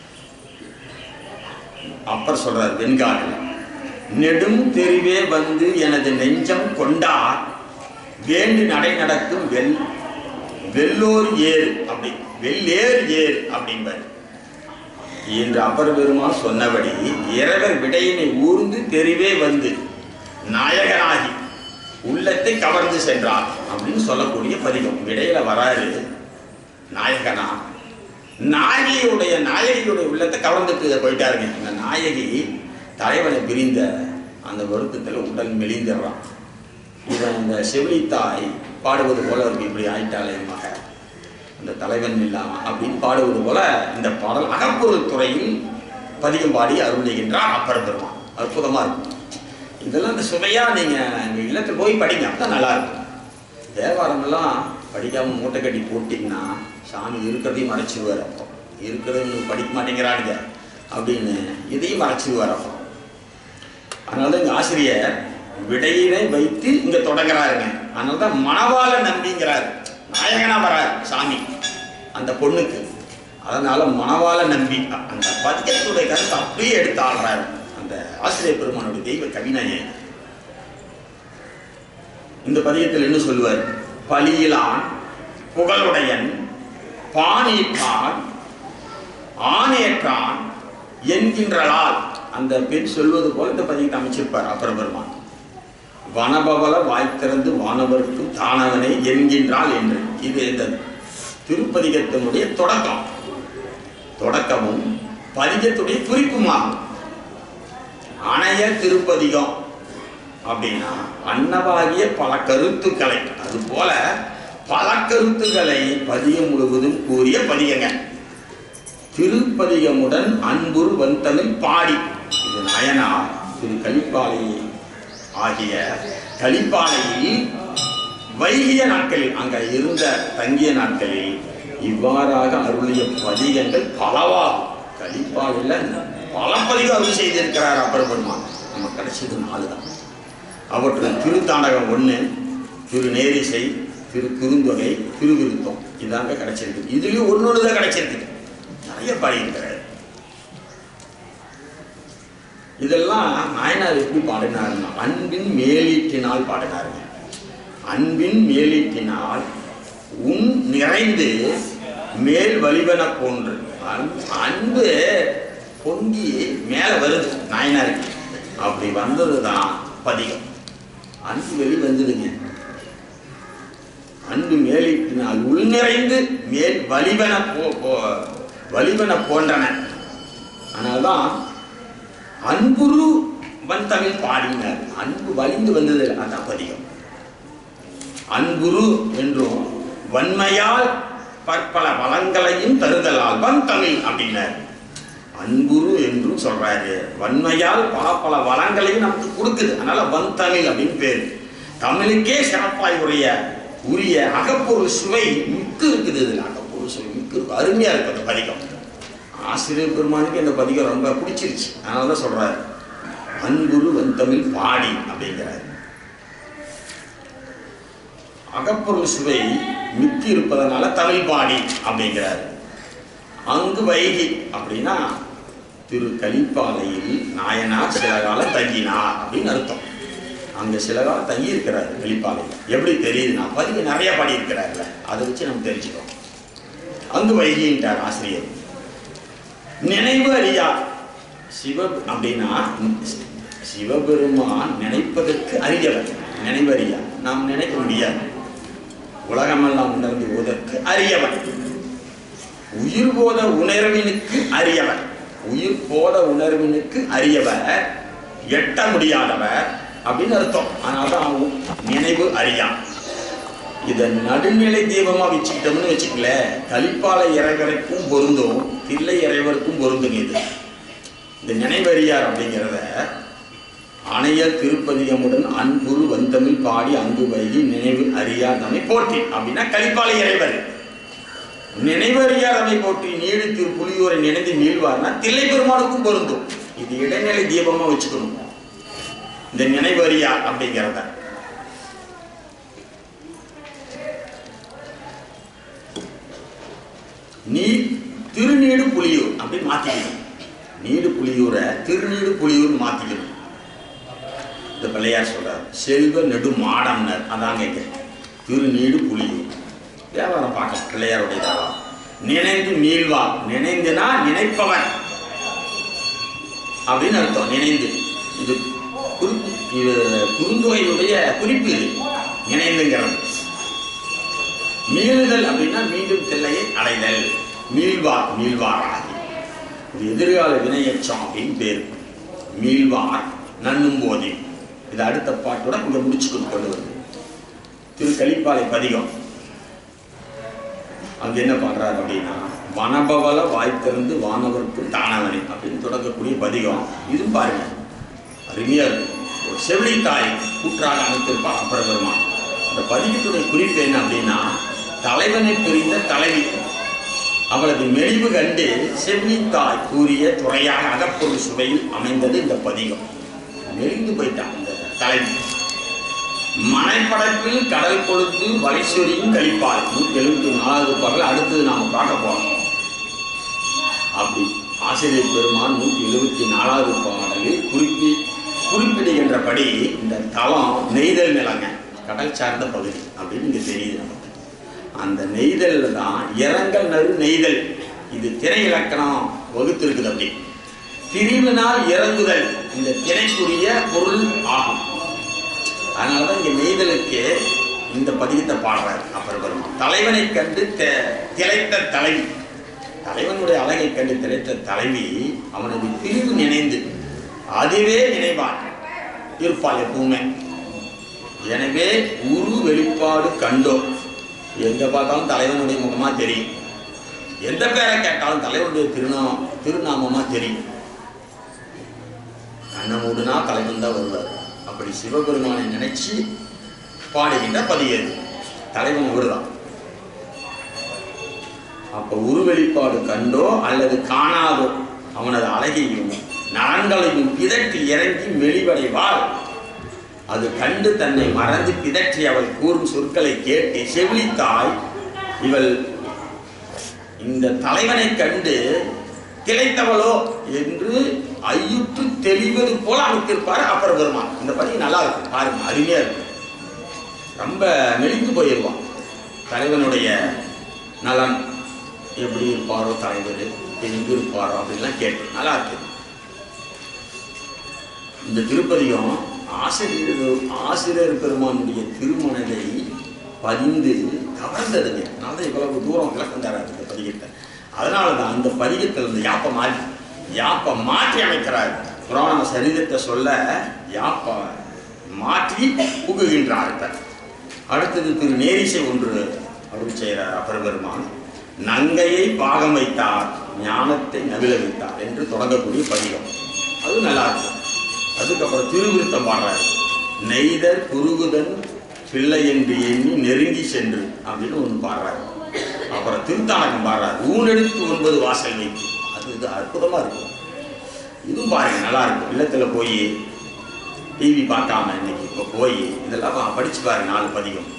அப்பர் சொல்றார் வெண்காலில் நெடும் தெருவே வந்து எனது நெஞ்சம் கொண்டார் வேண்டு நடை நடக்கும் வெல் வெள்ளோர் ஏர் அப்படி வெள்ளேர் ஏர் அப்படிம்பார் என்று அப்பர் பெருமான் சொன்னபடி இறைவர் விடையினை ஊர்ந்து தெருவே வந்து நாயகனாகி உள்ளத்தை கவர்ந்து சென்றார் அப்படின்னு சொல்லக்கூடிய பதிகம் விடையில வராரு நாயகனா நாயகியுடைய நாயகியுடைய உள்ளத்தை கவர்ந்துட்டு போயிட்டாருங்க அந்த நாயகி தலைவனை பிரிந்த அந்த வருத்தத்தில் உடல் மெலிந்துடுறான் இவன் இந்த செவிலித்தாய் பாடுவது போல இருக்கு இப்படி ஆயிட்டாலே மக அந்த தலைவன் இல்லாம அப்படின்னு பாடுவது போல இந்த பாடல் அகப்பொருள் துறையில் பதிகம் பாடி அருள்கின்றார் அப்பர் பெருமான் அற்புதமா இருக்கும் இதெல்லாம் இந்த சுவையா நீங்க இந்த இல்லத்தில் போய் படிங்க அப்பதான் நல்லா இருக்கும் தேவாரமெல்லாம் படிக்காம மூட்டை கட்டி போட்டிங்கன்னா சாமி இருக்கிறதையும் மறைச்சிடுவார் அப்போ இருக்கிறது படிக்க மாட்டேங்கிறானுங்க அப்படின்னு இதையும் மறைச்சிடுவார் அப்போ அதனால தான் இங்க ஆசிரியர் விடையினை வைத்து இங்க தொடங்குறாருங்க அதனால தான் மணவாள நம்பிங்கிறார் நாயகனா வரார் சாமி அந்த பொண்ணுக்கு அதனால மணவாள நம்பி அந்த பதிகத்துடைய கருத்தை அப்படியே எடுத்து ஆடுறாரு அந்த ஆசிரியர் பெருமானுடைய தெய்வ கவிஞனே இந்த பதிகத்தில் என்ன சொல்லுவார் பலியிலான் புகழுடையன் பாணியிட்டான் ஆணையற்றான் என்கின்றளால் அந்த பெண் சொல்வது போல இந்த பதிகத்தை அமைச்சிருப்பார் அப்பர் பெருமான் வனபவல வாய்த்திறந்து வானவர்க்கும் தானவனை என்கின்றாள் என்று இது இந்த திருப்பதிகத்தினுடைய தொடக்கம் தொடக்கமும் பதிகத்துடைய குறிப்புமாகும் அணைய திருப்பதிகம் அப்படின்னா அன்னவாகிய பல கருத்துக்களை அது போல பல கருத்துக்களை பதிகம் முழுவதும் கூறிய பதிகங்க திருப்பதிகமுடன் அன்புரு வந்தமிழ் பாடி இது நயனா திரு கலிப்பாலை ஆகிய கலிப்பாலையில் வைகிய நாட்களில் அங்க இருந்த தங்கிய நாட்களில் இவ்வாறாக அருளிய பதிகங்கள் பலவாகும் கலிப்பாலையில் பல பதிகம் அருள் செய்திருக்கிறார் அப்பர் பெருமான் நம்ம கிடைச்சது நாலு தான் அவற்றுள் திருத்தாண்டகம் ஒன்று திரு நேரிசை திரு குறுந்தொகை திருவிருத்தம் இதாங்க கிடைச்சிருக்கு இதுலயும் ஒன்னொன்று தான் கிடைச்சிருக்கு நிறைய பாடியிருக்கிறார் இதெல்லாம் நாயனார் எப்படி பாடினாருன்னா அன்பின் மேலீட்டினால் பாடினாருங்க அன்பின் மேலீட்டினால் உன் நிறைந்து மேல் வலிவன போன்று அன்- அன்பு பொங்கி மேலே வருது நாயனாருக்கு அப்படி வந்தது தான் பதிகம் அன்பு வெளி வந்ததுங்க அன்பு மேலிட்டினால் உள் நிறைந்து மேல் வலிவன போ போ- வலிவன போன்றன அதனால்தான் அன்புரு வந்தமிழ் பாடினார் அன்பு வலிந்து வந்தது அதான் பதிகம் அன்புரு என்றும் வன்மையால் பற்பல வளங்களையும் தருதலால் வந்தமிழ் அப்படின்னார் அன்புரு என்றும் சொல்றாரு வன்மையால் பல பல வளங்களையும் நமக்கு கொடுக்குது அதனால வந்தமிழ் அப்படின்னு பேர் தமிழுக்கே சிறப்பாய் உரிய உரிய அகப்பொருள் சுவை மிக்கு இருக்குது இதுல அகப்பொருள் சுவை மிக்கு இருக்கு அருமையா இருக்கு அந்த பதிகம் ஆசிரியர் பெருமானுக்கு இந்த பதிகம் ரொம்ப பிடிச்சிருச்சு அதனால தான் சொல்றாரு அன்புரு வந்தமிழ் பாடி அப்படிங்கிறாரு அகப்பொருள் சுவை மிக்கு இருப்பதனால தமிழ் பாடி அப்படிங்கிறாரு அங்கு வைகி அப்படின்னா திரு கலிப்பாலையில் நாயனார் சில காலம் தங்கினார் அப்படின்னு அர்த்தம் அங்க சில காலம் தங்கி இருக்கிறார் கலிப்பாலையில் எப்படி தெரியுதுன்னா பதிவு நிறைய பாடி இருக்கிறார்ல அதை வச்சு நம்ம தெரிஞ்சுக்கோம் அங்கு வைகின்றார் ஆசிரியர் நினைவு அறியா சிவ அப்படின்னா சிவபெருமான் நினைப்பதற்கு அரியவர் நினைவறியா நாம் நினைக்க முடியாது உலகமெல்லாம் உணர்ந்து ஓதற்கு அரியவன் உயிர் போத உணர்வினுக்கு அரியவர் உயிர் போத உணர்வினுக்கு அரியவர் எட்ட முடியாதவர் அப்படின்னு அர்த்தம் அதனால்தான் அவன் நினைவு அறியான் இதை நடுநிலை தீபமா வச்சுக்கிட்டோம்னு வச்சுக்கல கலிப்பாலை இறைவருக்கும் பொருந்தும் தில்லை இறைவருக்கும் பொருந்துங்க இது இந்த நினைவறியார் அப்படிங்கிறத அணைய திருப்பதிகமுடன் அன்புரு வந்தமிழ் பாடி அங்கு வைகி நினைவு அறியார் தம்மை போற்றி அப்படின்னா கலிப்பாலை இறைவர் நினைவறியார் தம்மை போற்றி நீடித்து புலியூரை நினைந்து நீள்வார்னா தில்லை பெருமானுக்கும் பொருந்தும் இது இடைநிலை தீபமா வச்சுக்கணும் இந்த நினைவறியார் அப்படிங்கிறத நீ திருநீடு புலியூர் அப்படின்னு மாத்திக்கணும் நீடு புலியூரை திருநீடு புலியூர் மாத்திக்கணும் இந்த பிள்ளையார் சொல்றார் செல்வ நெடு மாடம்னர் அதாங்க இங்க திருநீடு புலியூர் வியாபாரம் பார்க்க பிள்ளையாருடைய வியாபாரம் நினைந்து மீள்வா நினைந்துனா நினைப்பவன் அப்படின்னு அர்த்தம் நினைந்து இது குறி இது குறுந்தொகையுடைய குறிப்பு இது நினைந்துங்கிறது மீளுதல் அப்படின்னா மீண்டும் தில்லையை அடைதல் மீள்வார் மீள்வாராகி இது எதிர்கால வினையச்சம் அப்படின்னு பேர் மீள்வார் நன்னும் போதே இது அடுத்த பாட்டோட இங்க முடிச்சுக்கொண்டு கொண்டு வருது திரு கலிப்பாலை பதிகம் அங்க என்ன பண்றாரு அப்படின்னா வனபவல வாய்த்திருந்து வானவருக்கு தானவனே அப்படின்னு தொடங்கக்கூடிய பதிகம் இது பாருங்க அருமையா இருக்கு ஒரு செவிலி தாய் கூற்றாக அமைத்திருப்பார் அப்புறம் பெருமான் இந்த பதிகத்துடைய குறிப்பு என்ன அப்படின்னா தலைவனை பிரிந்த தலைவி அவளது மெலிவு கண்டு செவிலித்தாய் கூறிய துறையாக அகப்பொருள் சுவையில் அமைந்தது இந்த பதிகம் மெலிந்து போயிட்டான் இந்த தலைவி மனைப்படப்பில் கடல் கொடுத்து வலைசொரியும் கழிப்பாள் நூற்றி எழுபத்தி நாலாவது பாடல் அடுத்தது நாம பார்க்க போறோம் அப்படி ஆசிரியர் பெருமான் நூற்றி எழுபத்தி நாலாவது பாடலில் குறிப்பி குறிப்பிடுகின்றபடி இந்த தலம் நெய்தல் நிலங்க கடல் சார்ந்த பகுதி அப்படின்னு இங்க தெரியுது நமக்கு அந்த நெய்தல்ல தான் இறங்கல் நறு நெய்தல் இது திரை இலக்கணம் வகுத்திருக்குது அப்படி பிரிவினால் இறங்குதல் இந்த திரைக்குரிய பொருள் ஆகும் அதனாலதான் இங்க நெய்தலுக்கு இந்த பதிகத்தை பாடுறாரு அப்பர் பெருமான் தலைவனை கண்டு தெ- திளைத்த தலைவி தலைவனுடைய அழகை கண்டு திளைத்த தலைவி அவனது பிரிவு நினைந்து அதுவே நினைவான் இருப்பாள் எப்பவுமே எனவே உரு வெளிப்பாடு கண்டோம் எங்க பார்த்தாலும் தலைவனுடைய முகமா தெரியும் எந்த பேரை கேட்டாலும் தலைவனுடைய திருநாமம் திருநாமமா தெரியும் கண்ணை மூடுனா தலைவன் தான் வருவார் அப்படி சிவபெருமானை நினைச்சு பாடுகின்ற பதியது தலைவன் இவர்தான் அப்ப உருவெளிப்பாடு கண்டோ அல்லது காணாதோ அவனது அழகையும் நலன்களையும் பிதற்றி இறங்கி மெலிவடைவாள் அது கண்டு தன்னை மறந்து பிதற்றி அவள் கூறும் சொற்களை கேட்டு செவிலித்தாய் இவள் இந்த தலைவனை கண்டு திளைத்தவளோ என்று ஐயுற்று தெளிவது போல அமைத்திருப்பார் அப்பர் பெருமான் இந்த பதிவு நல்லா இருக்கு பாருங்க அருமையா இருக்கு ரொம்ப மெலிந்து போயிடுவான் தலைவனுடைய நலன் எப்படி இருப்பாரோ தலைவர் எங்கு இருப்பாரோ அப்படின்லாம் கேட்டு நல்லா இருக்கு இந்த திருப்பதியும் ஆசிரியர் ஆசிரியர் பெருமானுடைய திருமணத்தை பதிந்து கவர்ந்ததுங்க அதனால தான் இவ்வளவு தூரம் விளக்கம் தராரு இந்த பதிகத்தை அதனால தான் அந்த பதிகத்தில் இந்த யாப்பை மாற்றி யாப்பை மாற்றி அமைக்கிறார் புராண சரிதத்தை சொல்ல யாப்பை மாற்றி புகுகின்றார் இப்ப. அடுத்தது திரு நேரிசை ஒன்று அருள் செய்கிறார் அப்பர் பெருமான் நங்கையை பாகம் வைத்தார் ஞானத்தை நவில வைத்தார் என்று தொடங்கக்கூடிய பதிகம் அது நல்லா இருக்கும் அதுக்கப்புறம் திருவிருத்தம் பாடுறாரு நெய்தர் குருகுதன் பிள்ளை என்று எண்ணி நெருங்கி சென்று அப்படின்னு ஒன்று பாடுறாரு அப்புறம் திருத்தானகம் பாடுறாரு ஊனெடுத்து ஒன்பது வாசல் வைத்து அது இது அற்புதமா இருக்கும் இதுவும் பாருங்க நல்லா இருக்கும் இல்லத்துல போய் டிவி பார்க்காம இன்னைக்கு இப்போ போய் இதெல்லாம் பா- படிச்சு பாருங்க நாலு பதிகம்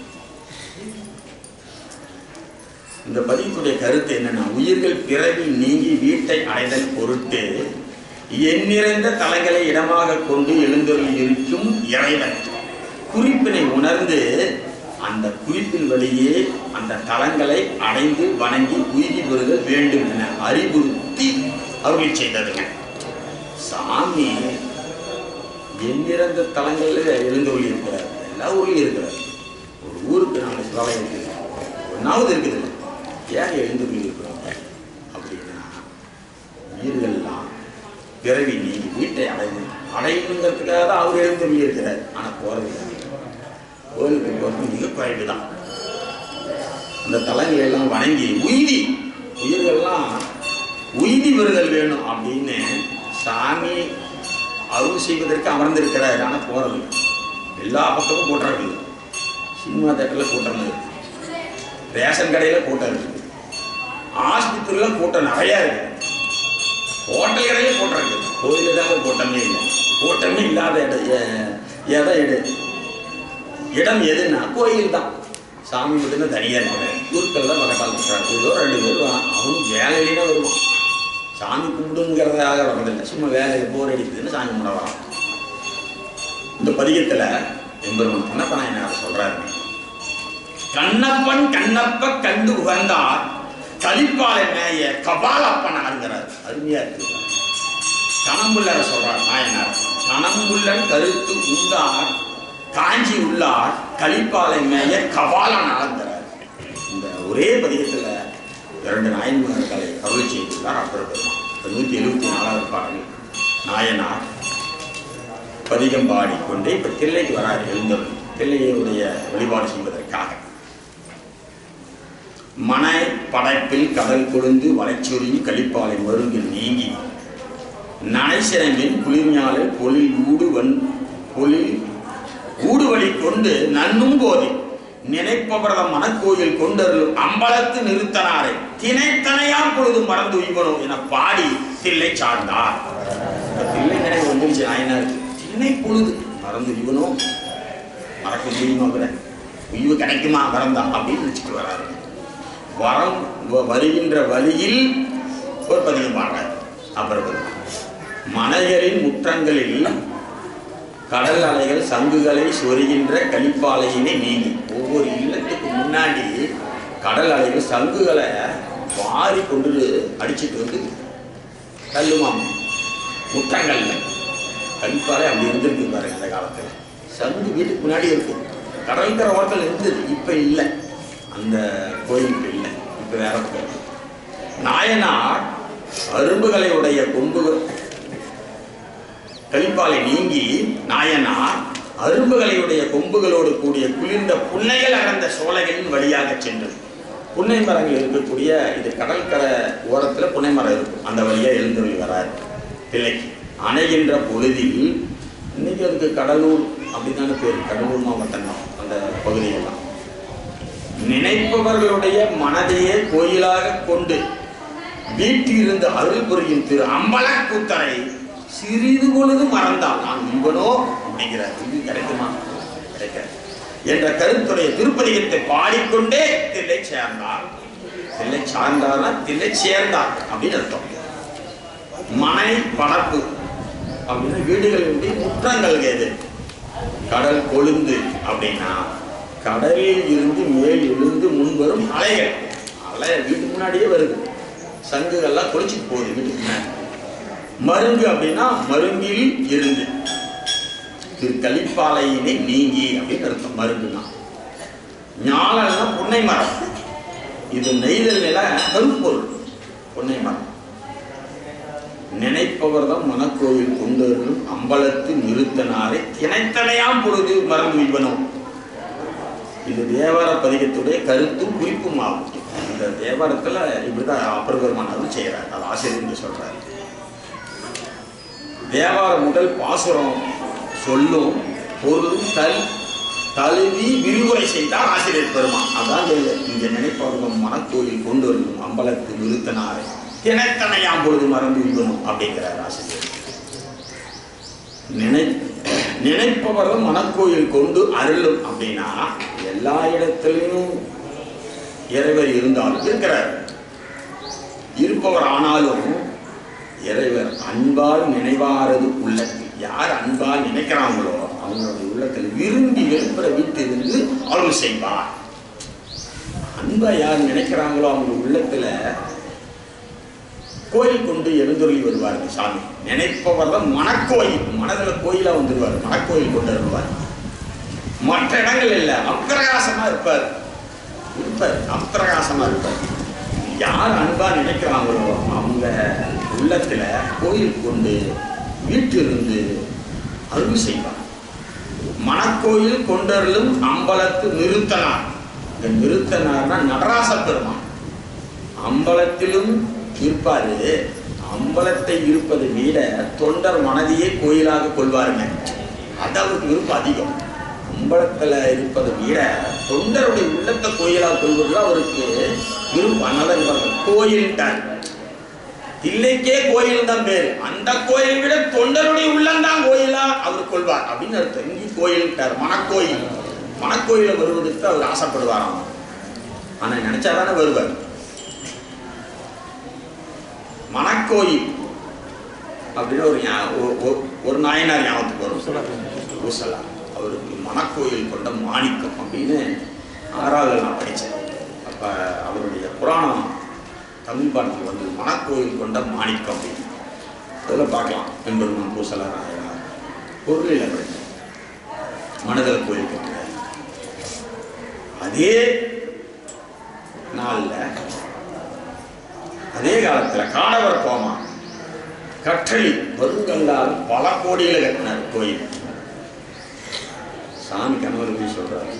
இந்த பதிகத்துடைய கருத்து என்னன்னா உயிர்கள் பிறவி நீங்கி வீட்டை அடைதல் பொருட்டு எண்ணிறைந்த தலங்களை இடமாக கொண்டு எழுந்தருள் இருக்கும் இறைவன் குறிப்பினை உணர்ந்து அந்த குறிப்பின் வழியே அந்த தலங்களை அடைந்து வணங்கி உயிரி பெறுதல் வேண்டும் என அறிவுறுத்தி அருளி செய்ததுங்க சாமி எண்ணிறந்த தலங்களில் எழுந்தொழி இருக்கிறார் எல்லா ஊர்லையும் இருக்கிறார் ஒரு ஊருக்கு நாலு சிவாலயம் இருக்குது ஒன்றாவது இருக்குது ஏன் எழுந்தொழி இருக்கிறோம் அப்படின்னா உயிர்கள்லாம் பிறவி நீங்கி வீட்டை அடையணும் அடையணுங்கிறதுக்காக தான் அவர் எழுந்தொழி இருக்கிறார் ஆனால் போகிறது இல்லை கோயிலுக்கு போகிறது மிக குறைவு தான் அந்த தலங்களை எல்லாம் வணங்கி உயிரி உயிர்கள்லாம் உயிரி விருதல் வேணும் அப்படின்னு சாமி அருள் செய்வதற்கு அமர்ந்திருக்கிறார் ஆனால் போறது இல்லை. எல்லா பக்கமும் கூட்டம் இருக்குது சினிமா தேட்டரில் கூட்டம் இருக்குது ரேஷன் கடையில் கூட்டம் இருக்குது ஆஸ்பத்திரியில் கூட்டம் நிறையா இருக்குது ஹோட்டல் கடையில கூட்டம் இருக்குது கோயிலில் தான் கூட்டமே இல்லை கூட்டமே இல்லாத இடம் எ- இடம் எடு இடம் எதுன்னா கோயில் தான் சாமி மட்டும் தனியாக இருக்கிறார் குருக்கள்லாம் பக்கத்தால் இருக்கிறார் ஏதோ ரெண்டு பேர் வா அவனும் வேலையிலே வருவான் சாமி கும்பிடுங்கிறதாக வர்றதில்லை சும்மா வேலையை போர் அடிக்குதுன்னு சாமி கும்பிட வரான் இந்த பதிகத்தில் எம்பெருமன் கண்ணப்ப நாயனார் சொல்றாரு கண்ணப்பன் கண்ணப்ப கண்டு உகந்தார் கலிப்பாலை மேய கபாலப்பனாருங்கிறார் அருமையா இருக்கு கணம்புள்ளர சொல்றார் நாயனார் கணம்புள்ளன் கருத்து உண்டார் காஞ்சி உள்ளார் கலிப்பாலை மேய கபாலன் ஆளுங்கிறார் இந்த ஒரே பதிகத்துல இரண்டு நாயன்மார்களை அருள் செய்துள்ளார் அப்பர் பெருமான் இந்த நூத்தி எழுபத்தி நாலாவது பாடல் நாயனார் பதிகம் பாடிக்கொண்டே இப்ப தில்லைக்கு வரார் எழுந்தவர் தில்லையுடைய வழிபாடு செய்வதற்காக மனை படைப்பில் கடல் கொழுந்து வளைச்சொரியும் கழிப்பாலை மருங்கில் நீங்கி நனைசிறமின் குளிர்ஞாலில் பொழில் ஊடுவன் பொழில் ஊடுவழி கொண்டு நன்னும் போது நினைப்பவரத மனக்கோயில் கொண்டருளும் அம்பலத்து நிறுத்தனாரை தினைத்தனையாம் பொழுது மறந்து உய்வனும் என பாடி தில்லை சார்ந்தார் இந்த தில்லை நினைவு வந்துருச்சு நாயனாருக்கு தினை பொழுது மறந்து உய்வனும் மறக்க முடியுமா கூட உய்வு கிடைக்குமா மறந்தா அப்படின்னு நினைச்சிட்டு வராரு வரம் வ- வருகின்ற வழியில் ஒரு பதிகம் பாடுறார் அப்புறம் மனைகளின் முற்றங்களில் கடல் அலைகள் சங்குகளை சொருகின்ற கழிப்பாலையினை நீங்கி ஒவ்வொரு இல்லத்துக்கு முன்னாடி கடல் அலைகள் சங்குகளை வாரி கொண்டு அடிச்சிட்டு வந்து தள்ளுமாம் முற்றங்கள்ல கழிப்பாலை அப்படி இருந்திருக்கு பாருங்க அந்த காலத்துல சங்கு வீட்டுக்கு முன்னாடி இருக்கு கடற்கரை ஓரத்தில் இருந்தது இப்ப இல்லை அந்த கோயில் இப்ப இல்லை இப்ப வேற பக்கம் நாயனார் அரும்புகளை உடைய கொம்புகள் கழிப்பாலை நீங்கி நாயனார் அரும்புகளையுடைய கொம்புகளோடு கூடிய குளிர்ந்த புன்னைகள் அகர்ந்த சோலைகளின் வழியாக சென்றது புன்னை மரங்கள் இருக்கக்கூடிய இது கடற்கரை ஓரத்தில் புன்னை மரம் இருக்கும் அந்த வழியா எழுந்தருளி வராரு பிள்ளைக்கு அணைகின்ற பொழுதில் இன்னைக்கு அதுக்கு கடலூர் அப்படித்தானே பேர் கடலூர் மாவட்டம் தான் அந்த பகுதியெல்லாம் நினைப்பவர்களுடைய மனதையே கோயிலாக கொண்டு வீட்டிலிருந்து அருள் புரியும் திரு அம்பலக்கூத்தரை சிறிது பொழுது மறந்தால் நான் இவனோ அப்படிங்கிறார் இது கிடைக்குமா கிடைக்காது என்ற கருத்துடைய திருப்பதிகத்தை பாடிக்கொண்டே தில்லை சேர்ந்தார் தில்லை சார்ந்தார்னா தில்லை சேர்ந்தார் அப்படின்னு அர்த்தம் மனை பணப்பு அப்படின்னா வீடுகளுடைய முற்றங்கள் எது கடல் கொழுந்து அப்படின்னா கடலில் இருந்து மேல் எழுந்து முன்வரும் அலைகள் அலை வீட்டுக்கு முன்னாடியே வருது சங்குகள்லாம் குளிச்சுட்டு போகுது வீட்டுக்கு முன்னாடி மருங்கு அப்படின்னா மருங்கில் இருந்து திரு கலிப்பாலையினை நீங்கி அப்படின்னு அர்த்தம் மருங்குனா ஞாலம்னா புன்னை மரம் இது நெய்தல் நில கருப்பொருள் புன்னை மரம் நினைப்பவர் தான் மனக்கோயில் கொண்டவர்களும் அம்பலத்து நிறுத்தனாரை தினைத்தனையாம் பொழுது மறந்து இவனும் இது தேவார பதிகத்துடைய கருத்தும் குறிப்பும் ஆகும் இந்த தேவாரத்துல இப்படிதான் அப்பர் பெருமான் அருள் செய்யறார் அது ஆசிரியர் சொல்றாரு தேவாரம் முதல் பாசுரம் சொல்லும் பொருள் தல் தழுவி விரிவுரை செய்தார் ஆசிரியர் பெருமான் அதான் இது. இங்க நினைப்பவர்கள் மனக்கோயில் கொண்டு வரும் அம்பலத்து நிறுத்தனாரை தினைத்தனையாம் பொழுது மறந்து விடணும் அப்படிங்கிறார் ஆசிரியர் நினை நினைப்பவர்கள் மனக்கோயில் கொண்டு அருளும் அப்படின்னா எல்லா இடத்திலையும் இறைவர் இருந்தாலும் இருக்கிறார் இருப்பவர் ஆனாலும் இறைவர் அன்பால் நினைவாரது உள்ளத்தில் யார் அன்பால் நினைக்கிறாங்களோ அவங்களுடைய உள்ளத்தில் விரும்பி வெறுப்புற வீட்டிலிருந்து அருள் செய்வார் அன்பை யார் நினைக்கிறாங்களோ அவங்க உள்ளத்துல கோயில் கொண்டு எழுந்தொருளி வருவார்கள் சாமி நினைப்பவர் தான் மனக்கோயில் மனதில் கோயிலா வந்துடுவார் மனக்கோயில் கொண்டு வருவார் மற்ற இடங்கள் இல்லை அப்பிரகாசமா இருப்பார் இருப்பார் அப்பிரகாசமா இருப்பார் யார் அன்பா நினைக்கிறாங்களோ அவங்க உள்ளத்துல கோயில் கொண்டு வீட்டிலிருந்து அருள் செய்வார் மணக்கோயில் கொண்டருளும் அம்பலத்து நிறுத்தனார் இந்த நிறுத்தனார்னா நடராச பெருமான் அம்பலத்திலும் இருப்பாரு அம்பலத்தை இருப்பதை விட தொண்டர் மனதையே கோயிலாக கொள்வாருங்க அது அவருக்கு விருப்பம் அதிகம் அம்பலத்தில் இருப்பதை விட தொண்டருடைய உள்ளத்தை கோயிலாக கொள்வதில் அவருக்கு விருப்பம் அதனால இவர் கோயில்ட்டார் தில்லைக்கே கோயில் தான் பேரு அந்த கோயிலை விட தொண்டருடைய உள்ளம்தான் கோயிலா அவர் கொள்வார் அப்படின்னு அர்த்தம் இங்கே கோயில்ட்டார் மணக்கோயில் மணக்கோயில வருவதற்கு அவர் ஆசைப்படுவாராம் ஆனா நினைச்சாதானே வருவார் மணக்கோயில் அப்படின்னு ஒரு ஞா- ஒ- ஒ- ஒரு நாயனார் ஞாபகத்துக்கு வரும் ஊசலா அவருக்கு மணக்கோயில் கொண்ட மாணிக்கம் அப்படின்னு ஆறாவது நான் படித்தேன் அப்போ அவருடைய புராணம் தமிழ் பாட்டில் வந்து மணக்கோயில் கொண்ட மாணிக்கம் அப்படின்னு அதில் பார்க்கலாம் என்பெருமான் பூசலா நாயனார் பொருளில் படித்தேன் மனதில் கோயில் கட்டுறார் அதே நாளில் அதே காலத்தில் காணவர் கோமா கற்றளி வருங்கல்லால் பல கோடியில கட்டினார் கோயில் சாமி கணவர் போய் சொல்றாரு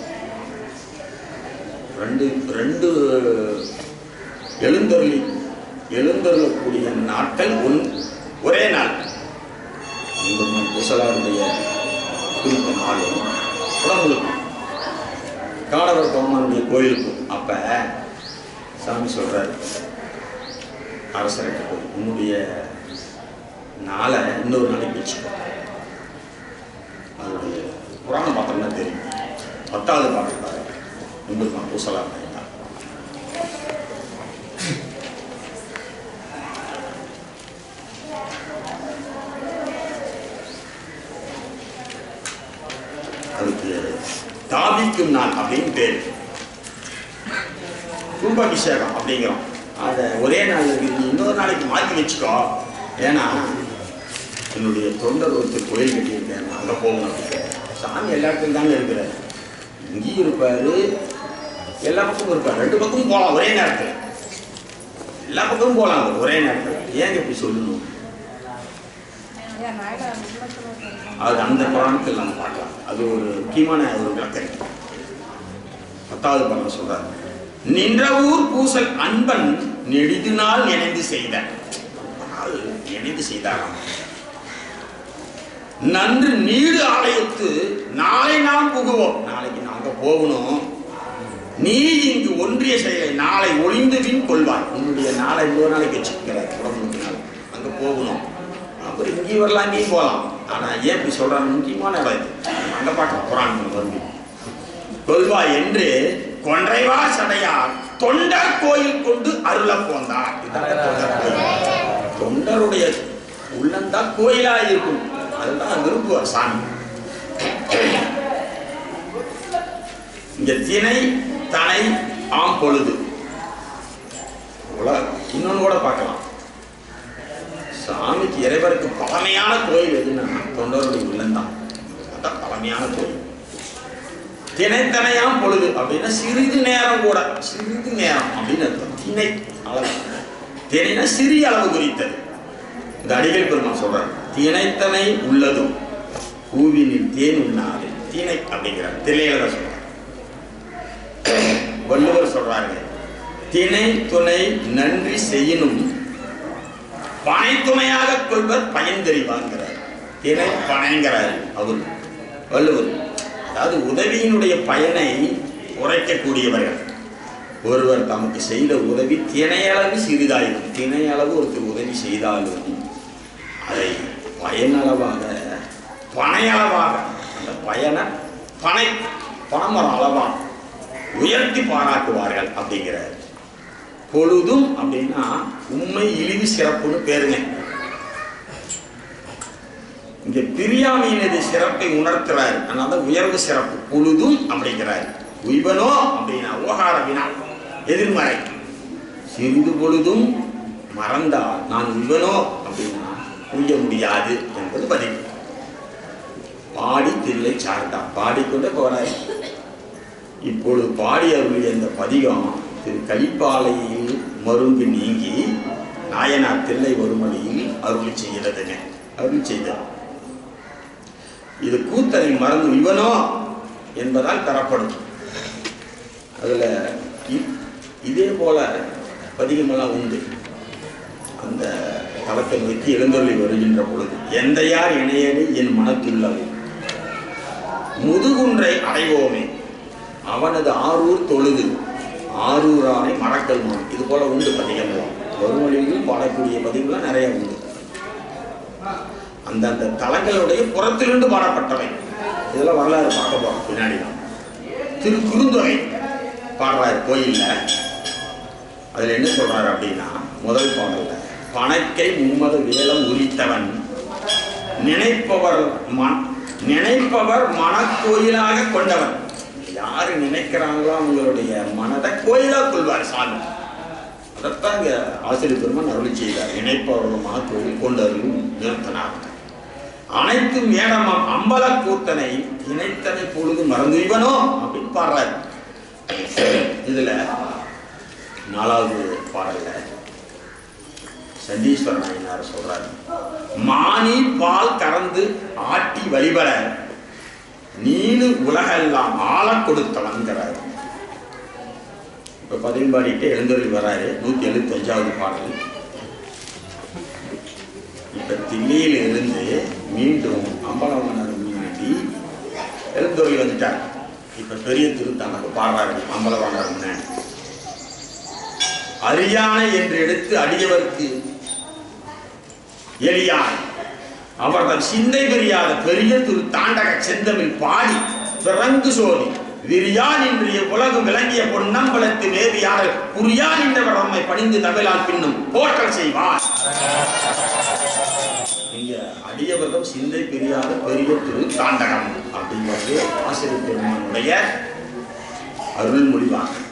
ரெண்டு ரெண்டு எழுந்தருளி எழுந்தருளக்கூடிய நாட்கள் ஒன் ஒரே நாள் எம்பெருமான் குசலாருடைய குறித்த நாளும் உடம்புக்கும் காடவர் கோமானுடைய கோயிலுக்கும் அப்ப சாமி சொல்றாரு அரசர்கிட்ட போய் உன்னுடைய நாளை இன்னொரு நாளைக்கு வச்சுக்கோ அதனுடைய புராணம் பார்த்தோம்னா தெரியும் பத்தாவது பாடல் பாரு எம்பெருமான் பூசலா நாயனார் அதுக்கு தாபிக்கும் நாள் அப்படின்னு பேர் கும்பாபிஷேகம் அப்படிங்கிறோம் அதை ஒரே நாள் இருக்கு நீ இன்னொரு நாளைக்கு மாற்றி வச்சுக்கோ ஏன்னா என்னுடைய தொண்டர் ஒருத்தர் கோயில் கட்டியிருக்கேன் அங்கே போகணும் அப்படின்னு சாமி எல்லா இடத்துலையும் தாங்க இருக்கிறார் இங்கேயும் இருப்பார் எல்லா பக்கமும் இருப்பார் ரெண்டு பக்கமும் போகலாம் ஒரே நேரத்தில் எல்லா பக்கமும் போகலாம் அவர் ஒரே நேரத்தில் ஏங்க இப்படி சொல்லணும் அது அந்த புராணத்தில் நம்ம பார்க்கலாம் அது ஒரு முக்கியமான ஒரு விளக்கம் பத்தாவது பாடம் சொல்றாரு நின்ற ஊர் பூசல் அன்பன் நெடிது நாள் நினைந்து செய்த நாள் நினைந்து செய்தாராம் நன்று நீடு ஆலயத்து நாளை நாம் புகுவோம் நாளைக்கு நாங்க போகணும் நீ இங்கு ஒன்றிய செயலை நாளை ஒளிந்து பின் கொள்வாய் உன்னுடைய நாளை இன்னொரு நாளைக்கு வச்சுக்கிறார் உடம்புக்கு நாள் அங்க போகணும் அப்புறம் இங்கேயும் வரலாம் இங்கேயும் போகலாம் ஆனா ஏன் இப்படி சொல்றாங்க முக்கியமான இடம் இது அங்க பார்க்கலாம் புராணம் வந்து கொள்வாய் என்று கொன்றைவா சடையார் தொண்டர் கோயில் கொண்டு அருள போந்தார் இதாங்க தொண்டர் கோயில் தொண்டருடைய உள்ளம்தான் கோயிலா இருக்கும் அதுதான் விரும்புவார் சாமி இங்க திணை தனை ஆம் பொழுது உலக- இன்னொன்னு கூட பார்க்கலாம் சாமிக்கு இறைவருக்கு பழமையான கோயில் எதுன்னா தொண்டருடைய உள்ளம்தான் அதான் பழமையான கோயில் தினைத்தனையாம் பொழுது அப்படின்னா சிறிது நேரம் கூட சிறிது நேரம் அப்படின்னு அர்த்தம் திணை அளவு தினைனா சிறிய அளவு குறித்தது இந்த அடிகள் பெருமான் சொல்றார் தினைத்தனை உள்ளதும் பூவினில் தேன் உண்ணாது திணை அப்படிங்கிறார் திரையில சொல்றார் வள்ளுவர் சொல்றாரு திணை துணை நன்றி செய்யணும் பனை துணையாக கொள்வர் பயன் தெரிவாங்கிறார் திணை பனைங்கிறார் அவர் வள்ளுவர் அதாவது உதவியினுடைய பயனை உரைக்கக்கூடியவர்கள் ஒருவர் தமக்கு செய்த உதவி திணையளவு சிறிதாயிரும் திணையளவு ஒருத்தர் உதவி செய்தாலும் அதை பயனளவாக பனையளவாக அந்த பயனை பனை பணமரம் அளவாக உயர்த்தி பாராட்டுவார்கள் அப்படிங்கிறார் பொழுதும் அப்படின்னா உண்மை இழிவு சிறப்புன்னு பேருங்க இங்க பிரியாமையினது சிறப்பை உணர்த்துறாரு அதனால உயர்வு சிறப்பு பொழுதும் அப்படிங்கிறார் உய்வனோ அப்படின்னா ஓகார வினா எதிர்மறை சிறிது பொழுதும் மறந்தால் நான் இவனோ அப்படின்னா உய்ய முடியாது என்பது பதில் பாடி தில்லை சார்ந்தான் பாடிக்கொண்டே போறாரு இப்பொழுது பாடி அருளிய இந்த பதிகம் திரு கலிப்பாலையில் மருங்கு நீங்கி நாயனார் தில்லை வருமொழியில் அருளி செய்கிறதுங்க அருளி செய்தார் இது கூத்தனை மறந்து இவனோ என்பதால் தரப்படும் அதுல இ- இதே போல பதிகமெல்லாம் உண்டு அந்த தளத்தை நோக்கி எழுந்தருளி வருகின்ற பொழுது எந்தையார் இணையடி என் மனத்துள்ளவை முதுகுன்றை அடைவோமே அவனது ஆரூர் தொழுது ஆரூரானை மறக்கல் மனம் இது போல உண்டு பதிகங்கள் வருமொழியில் பாடக்கூடிய பதிகங்கள்லாம் நிறைய உண்டு அந்தந்த தலங்களுடைய புறத்திலிருந்து பாடப்பட்டவை இதெல்லாம் வரலாறு பார்க்க போறோம் பின்னாடி தான் திரு குறுந்தொகை பாடுறாரு கோயில்ல அதுல என்ன சொல்றாரு அப்படின்னா முதல் பாடல்ல பணக்கை மும்மத வேலம் உரித்தவன் நினைப்பவர் மன் நினைப்பவர் மனக்கோயிலாக கொண்டவன் யாரு நினைக்கிறாங்களோ அவங்களுடைய மனதை கோயிலா கொள்வார் சாமி அதைத்தான் இங்க ஆசிரியர் பெருமான் அருளி செய்தார் நினைப்பவர் மனக்கோயில் கொண்டு அருள் நிறுத்தினார் அனைத்து மேடமாம் அம்பல கூத்தனை இணைத்தனை பொழுது மறந்து இவனோ அப்படின்னு பாடுறாரு இதுல நாலாவது பாடல்ல சண்டீஸ்வர நாயனார் சொல்றாரு மானி பால் கறந்து ஆட்டி வழிபட நீனு உலகெல்லாம் ஆள கொடுத்தவன்கிறார் இப்ப பதின்பாடிட்டு எழுந்தருளி வராரு நூத்தி எழுபத்தி அஞ்சாவது பாடல் இப்ப தில்லையில இருந்து மீண்டும் அம்பலவனர் முன்னாடி எழுந்தருளி வந்துட்டார் இப்ப பெரிய திருத்தாங்க பாடுறாரு அம்பலவனர் முன்னாடி அரியானை என்று எடுத்து அடியவர்க்கு எளியான் அவர்கள் சிந்தை பெரியாத பெரிய திரு தாண்டக செந்தமிழ் பாடி பிறங்கு சோதி விரியான் இன்றைய உலகம் விளங்கிய பொன்னம்பலத்து வேதியார் புரியான் என்றவர் நம்மை பணிந்து தமிழால் பின்னும் போற்றல் செய்வார் இங்க அடியவர்கள் சிந்தை பெரியாத பெரிய திரு தாண்டகம் அப்படிங்கிறது ஆசிரியர் பெருமானுடைய அருள்மொழிவாங்க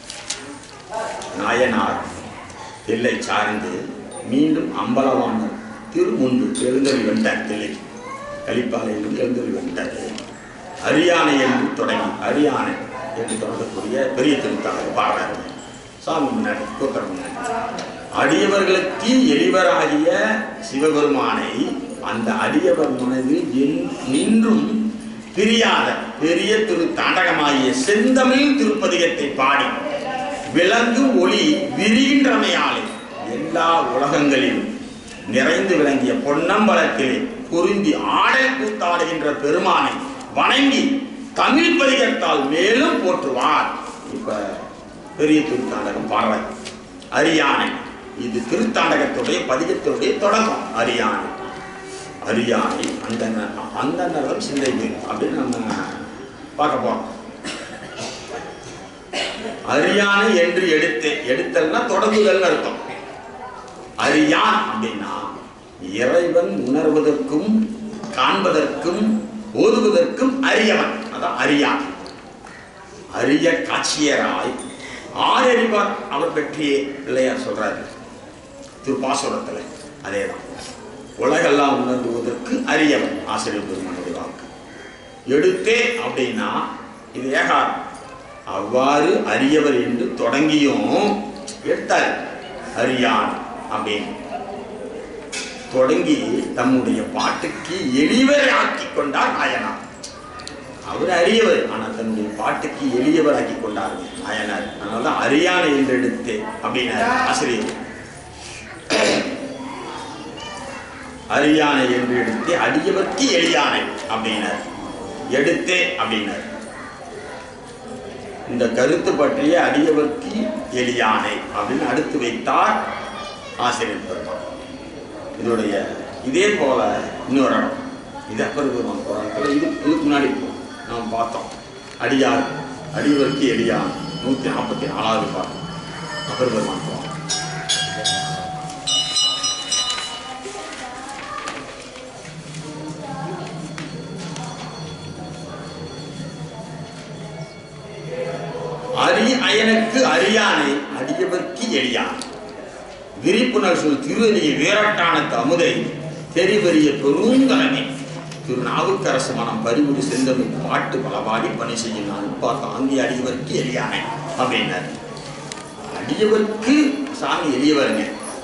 நாயனார் தில்லை சார்ந்து மீண்டும் அம்பலவாணர் திருமுன்பு எழுந்தறி வந்தார் தில்லை கலிப்பாலையிலிருந்து எழுந்தறி வந்தார் அரியானை என்று தொடங்கி அரியானை என்று தொடங்கக்கூடிய பெரிய திருத்தாளர் பாடுறாரு சாமி முன்னாடி கூத்தர் முன்னாடி அடியவர்களுக்கு எளிவராகிய சிவபெருமானை அந்த அடியவர் மனதில் என்- நின்றும் பிரியாத பெரிய திரு தாண்டகமாகிய செந்தமிழ் திருப்பதிகத்தை பாடி விளங்கு ஒளி விரிகின்றமையாலே எல்லா உலகங்களிலும் நிறைந்து விளங்கிய பொன்னம்பலத்திலே பொருந்தி ஆடல் கூத்தாடுகின்ற பெருமானை வணங்கி தமிழ் பதிகத்தால் மேலும் போற்றுவார் இப்ப பெரிய திருத்தாண்டகம் பாடுறார் அரியானை இது திருத்தாண்டகத்துடைய பதிகத்துடைய தொடக்கம் அரியானை அரியானை அந்த அந்த நலம் சிந்தை வீடு அப்படின்னு நம்ம பார்க்க போறோம் அரியானை என்று எடுத்து எடுத்தல்னா தொடங்குதல் அர்த்தம் அரியான் அப்படின்னா இறைவன் உணர்வதற்கும் காண்பதற்கும் ஓதுவதற்கும் அரியவன் அதான் அரியான் அரிய காட்சியராய் ஆறறிவார் அவர் பற்றியே பிள்ளையார் சொல்றாரு திருப்பாசுரத்துல அதேதான் உலகெல்லாம் உணர்வுவதற்கு அரியவன் ஆசிரியர் பெருமானுடைய வாக்கு எடுத்தே அப்படின்னா இது ஏகாரம் அவ்வாறு அரியவர் என்று தொடங்கியும் எடுத்தார் அரியான் அப்படின்னு தொடங்கி தம்முடைய பாட்டுக்கு எளிவரை ஆக்கி கொண்டார் நாயனார் அவர் அரியவர் ஆனால் தன்னுடைய பாட்டுக்கு எளியவர் ஆக்கி கொண்டார் நாயனார் அதனாலதான் அரியானை என்று எடுத்து அப்படின்னார் ஆசிரியர் அரியானை என்று எடுத்து அடியவர்க்கு எளியானை அப்படின்னார் எடுத்தே அப்படின்னார் இந்த கருத்து பற்றிய அடியவர்க்கு எளியானை அப்படின்னு அடுத்து வைத்தார் ஆசிரியர் பெருமான் இதோடைய இதே போல இன்னொரு இடம் இது அப்பர் பெருமான் புராணத்தில் இது இதுக்கு முன்னாடி நாம் பார்த்தோம் அடியார் அடியவர்க்கு எளியான் நூற்றி நாற்பத்தி நாலாவது பாட்டு அப்பர் பெருமான் புராணம் அரி அயனுக்கு அரியானை அடியவர்க்கு எளியான் விரிப்புணர் சொல் திருவெளிய வீரட்டானத்து அமுதை தெரிவெறிய பெருந்தலைமை திரு நாவுக்கரசு மனம் பறிமுடி செந்தமிழ் பாட்டு பலபாடி பணி செய்யும் நான் பார்த்த ஆந்தி அடியவருக்கு எளியானே அப்படின்னார் அடியவருக்கு சாமி எளியவருங்க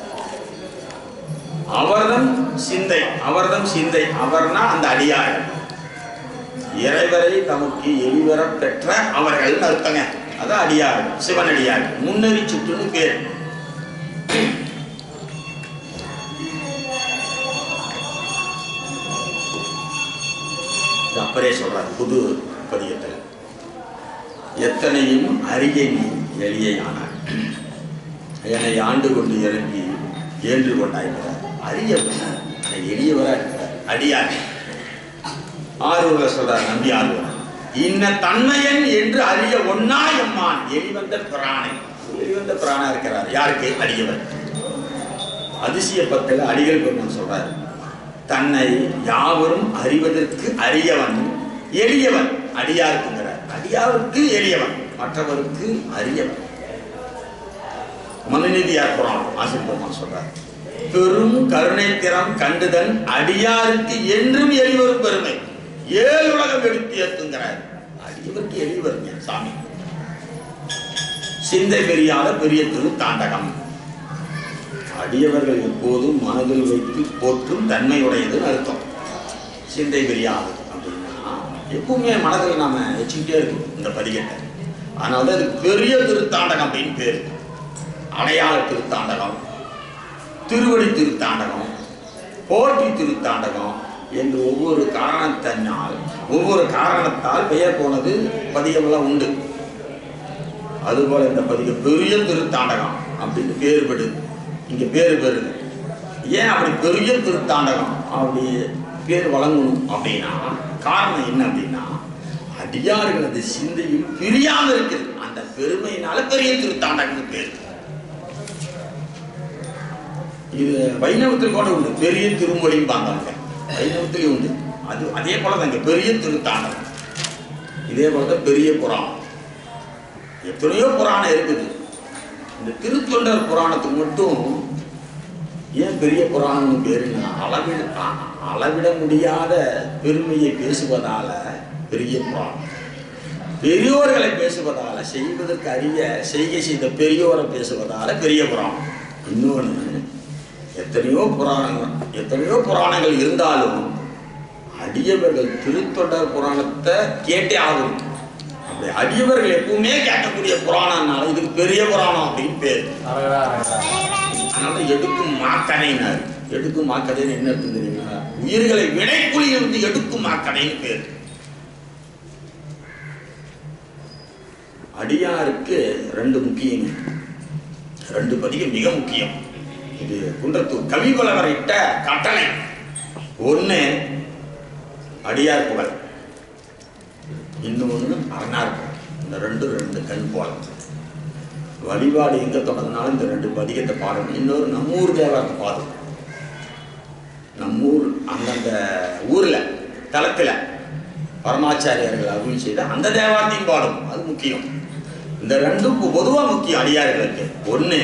அவர்தம் சிந்தை அவர்தம் சிந்தை அவர்னா அந்த அடியார் இறைவரை தமக்கு எளிவர பெற்ற அவர்கள் அர்த்தங்க அதான் அடியார் சிவனடியார் முன்னறி சுற்றுன்னு பேர் இது அப்பரே சொல்றார் புது பதியத்தில் எத்தனையும் அரிய நீ எளியானார் என்னை ஆண்டு கொண்டு இறங்கி ஏன்று கொண்டாயிருக்கிறார் அரியவர் ஆனா எளியவரா இருக்கிறார் அடியார் ஆரூர்ல சொல்றார் நம்பி ஆரூர் இன்ன தன்மையன் என்று அறிய ஒன்னா எம்மான் எளிவந்த பிராணை எளிவந்த பிராணா இருக்கிறார் யாருக்கு அடியவர் அதிசய பத்தில் அடிகள் பெருமான் சொல்றார் தன்னை யாவரும் அறிவதற்கு அரியவன் எளியவன் அடியாருக்குங்கிறார் அடியாருக்கு எளியவன் மற்றவருக்கு அரியவன் மனுநீதியார் புராணம் ஆசிரியர் பெருமான் சொல்றார் பெரும் கருணை திறம் கண்டுதன் அடியாருக்கு என்றும் எளிவரும் பெருமை ஏழு உலகம் எடுத்து ஏத்துங்கிறார் அடியவருக்கு எளிவருங்க சாமி சிந்தை பெரியாத பெரிய திரு தாண்டகம் அடியவர்கள் எப்போதும் மனதில் வைத்து போற்றும் தன்மையுடையதுன்னு அர்த்தம் சிந்தை பெரியாது அப்படின்னா எப்பவுமே மனதில் நாம வச்சுக்கிட்டே இருக்கும் இந்த பதிகத்தை அதனால தான் இதுக்கு பெரிய திருத்தாண்டகம் அப்படின்னு பேர் அடையாள திருத்தாண்டகம் திருவடி திருத்தாண்டகம் போற்றி திருத்தாண்டகம் என்று ஒவ்வொரு காரணத்தினால் ஒவ்வொரு காரணத்தால் பெயர் போனது பதிகமெல்லாம் உண்டு அதுபோல இந்த பதிகம் பெரிய திருத்தாண்டகம் அப்படின்னு பேர் பெறுது இங்க பேர் பெறுது ஏன் அப்படி பெரிய திருத்தாண்டகம் அப்படி பேர் வழங்கணும் அப்படின்னா காரணம் என்ன அப்படின்னா அடியார்களது சிந்தையில் பிரியாம இருக்குது அந்த பெருமையினால பெரிய திருத்தாண்டகம் பேர் இது வைணவத்தில் கூட உண்டு பெரிய திருமொழியும் பார்த்தாங்க வைணவத்திலையும் உண்டு அது அதே போல தாங்க பெரிய திருத்தாண்டகம் இதே போல தான் பெரிய புராணம் எத்தனையோ புராணம் இருக்குது இந்த திருத்தொண்டர் புராணத்துக்கு மட்டும் ஏன் பெரிய புராணம்னு பேருன்னா அளவிட அ- அளவிட முடியாத பெருமையை பேசுவதால பெரிய புராணம் பெரியோர்களை பேசுவதால செய்வதற்கு அறிய செய்கை செய்த பெரியோரை பேசுவதால பெரிய புராணம் இன்னொன்று எத்தனையோ புராணங்கள் எத்தனையோ புராணங்கள் இருந்தாலும் அடியவர்கள் திருத்தொண்டர் புராணத்தை கேட்டே ஆகும் அப்படி அடியவர்கள் எப்பவுமே கேட்கக்கூடிய புராணம்னால இதுக்கு பெரிய புராணம் அப்படின்னு பேர் அரகரா அரகரா அதனால எடுக்கும் மாக்கடைனார் எடுக்கும் மாக்கடைன்னு என்ன அர்த்தம் தெரியுங்களா உயிர்களை வினைக்குழியிலிருந்து எடுக்கும் மாக்கடைன்னு பேர் அடியாருக்கு ரெண்டு முக்கியங்க ரெண்டு பதிகம் மிக முக்கியம் இது குன்றத்தூர் கவிபலவர் இட்ட கட்டளை ஒண்ணு அடியார் புகழ் இன்னொன்று அரணார் புகழ் இந்த ரெண்டு ரெண்டு கண் போல வழிபாடு எங்க தொடங்கினாலும் இந்த ரெண்டு பதிகத்தை பாடணும் இன்னொரு நம்ம ஊர் தேவாரத்தை பாடணும் நம்ம ஊர் அந்தந்த ஊர்ல தலத்துல பரமாச்சாரியர்கள் அருள் செய்த அந்த தேவாரத்தையும் பாடும் அது முக்கியம் இந்த ரெண்டும் பொதுவா முக்கியம் அடியார்களுக்கு ஒண்ணு